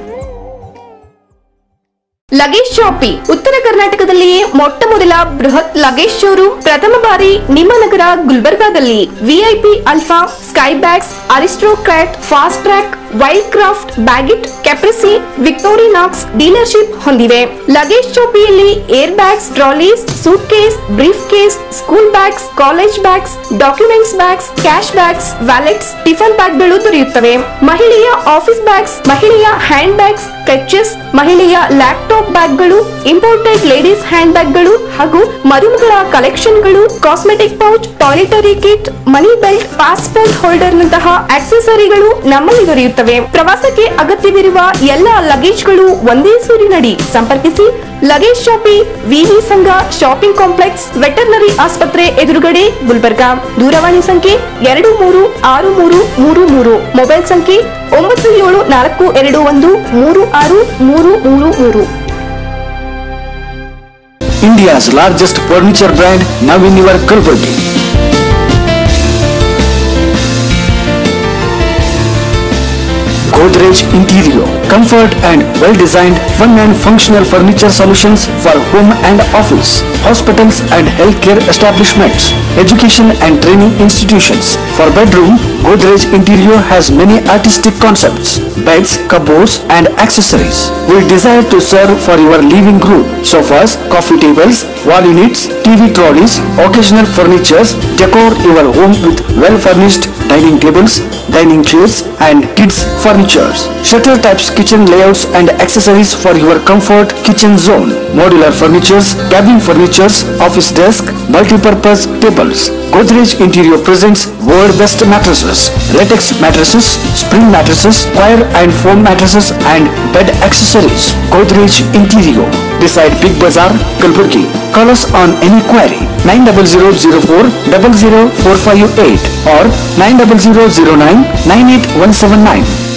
luggage shoppe ಉತ್ತರ ಕರ್ನಾಟಕದಲ್ಲಿಯೇ ಮೊಟ್ಟ ಮೊದಲ ಬೃಹತ್ ಲಗೇಜ್ ಶೋರೂಮ್ ಪ್ರಥಮ ಬಾರಿ ನಿಮ್ಮ ನಗರ ಗುಲ್ಬರ್ಗಾದಲ್ಲಿ VIP Alpha Skybags Aristocrat Fastrack Wildcraft Baggit Caprese Victorinox dealership ಹೊಂದಿವೆ ಲಗೇಜ್ ಶಾಪಿಯಲ್ಲಿ air bags trolleys suitcase briefcase school bags college bags documents bags cash bags wallets tiffin ಬ್ಯಾಗ್ಗಳು ದೊರೆಯುತ್ತವೆ ಮಹಿಳೆಯ office bags ಮಹಿಳೆಯ handbags clutches ಮಹಿಳೆಯ laptop ಬ್ಯಾಗ್ಗಳು imported ladies hand ಬ್ಯಾಗ್ಗಳು ಹಾಗೂ ಮರುಮಗಳ ಕಲೆಕ್ಷನ್ಗಳು cosmetic pouch toiletry kit money belt passport holder ನಂತಹ ಆಕ್ಸೆಸರಿಗಳು ನಮ್ಮಲ್ಲಿ ದೊರೆಯುತ್ತವೆ ಪ್ರವಾಸಕ್ಕೆ ಅಗತ್ಯವಿರುವ ಎಲ್ಲ ಲಗೇಜ್ಗಳು ಒಂದೇ ಸೂರಿನಡಿ ಸಂಪರ್ಕಿಸಿ ಲಗೇಜ್ ಶಾಪಿ ವಿವಿ ಸಂಘ ಶಾಪಿಂಗ್ ಕಾಂಪ್ಲೆಕ್ಸ್ ವೆಟರ್ನರಿ ಆಸ್ಪತ್ರೆ ಎದುರುಗಡೆ ಗುಲ್ಬರ್ಗಾ ದೂರವಾಣಿ ಸಂಖ್ಯೆ ಎರಡು ಮೂರು ಆರು ಮೂರು ಮೂರು ಮೂರು ಮೊಬೈಲ್ ಸಂಖ್ಯೆ ಒಂಬತ್ತು ಏಳು ನಾಲ್ಕು ಎರಡು ಒಂದು ಮೂರು ಆರು ಮೂರು ಮೂರು ಮೂರು India's largest furniture brand now in your Kalburgi. Godrej Interior, comfort and well-designed fun and functional furniture solutions for home and office, hospitals and healthcare establishments, education and training institutions. For bedroom, Godrej Interior has many artistic concepts, beds, cupboards and accessories. We desire to serve for your living room, sofas, coffee tables, wall units, TV trolleys, occasional furnitures, decor your home with well-furnished dining tables, dining chairs and kids furnitures. Shutter types kitchen layouts and accessories for your comfort kitchen zone. Modular furnitures, cabin furnitures, office desk, multi-purpose tables. Godrej Interior presents world best mattresses, latex mattresses, spring mattresses, wire and foam mattresses and bed accessories. Godrej Interior. Beside Big Bazaar, Kalburgi. Call us on any query 90004 00458 or 90009 98179.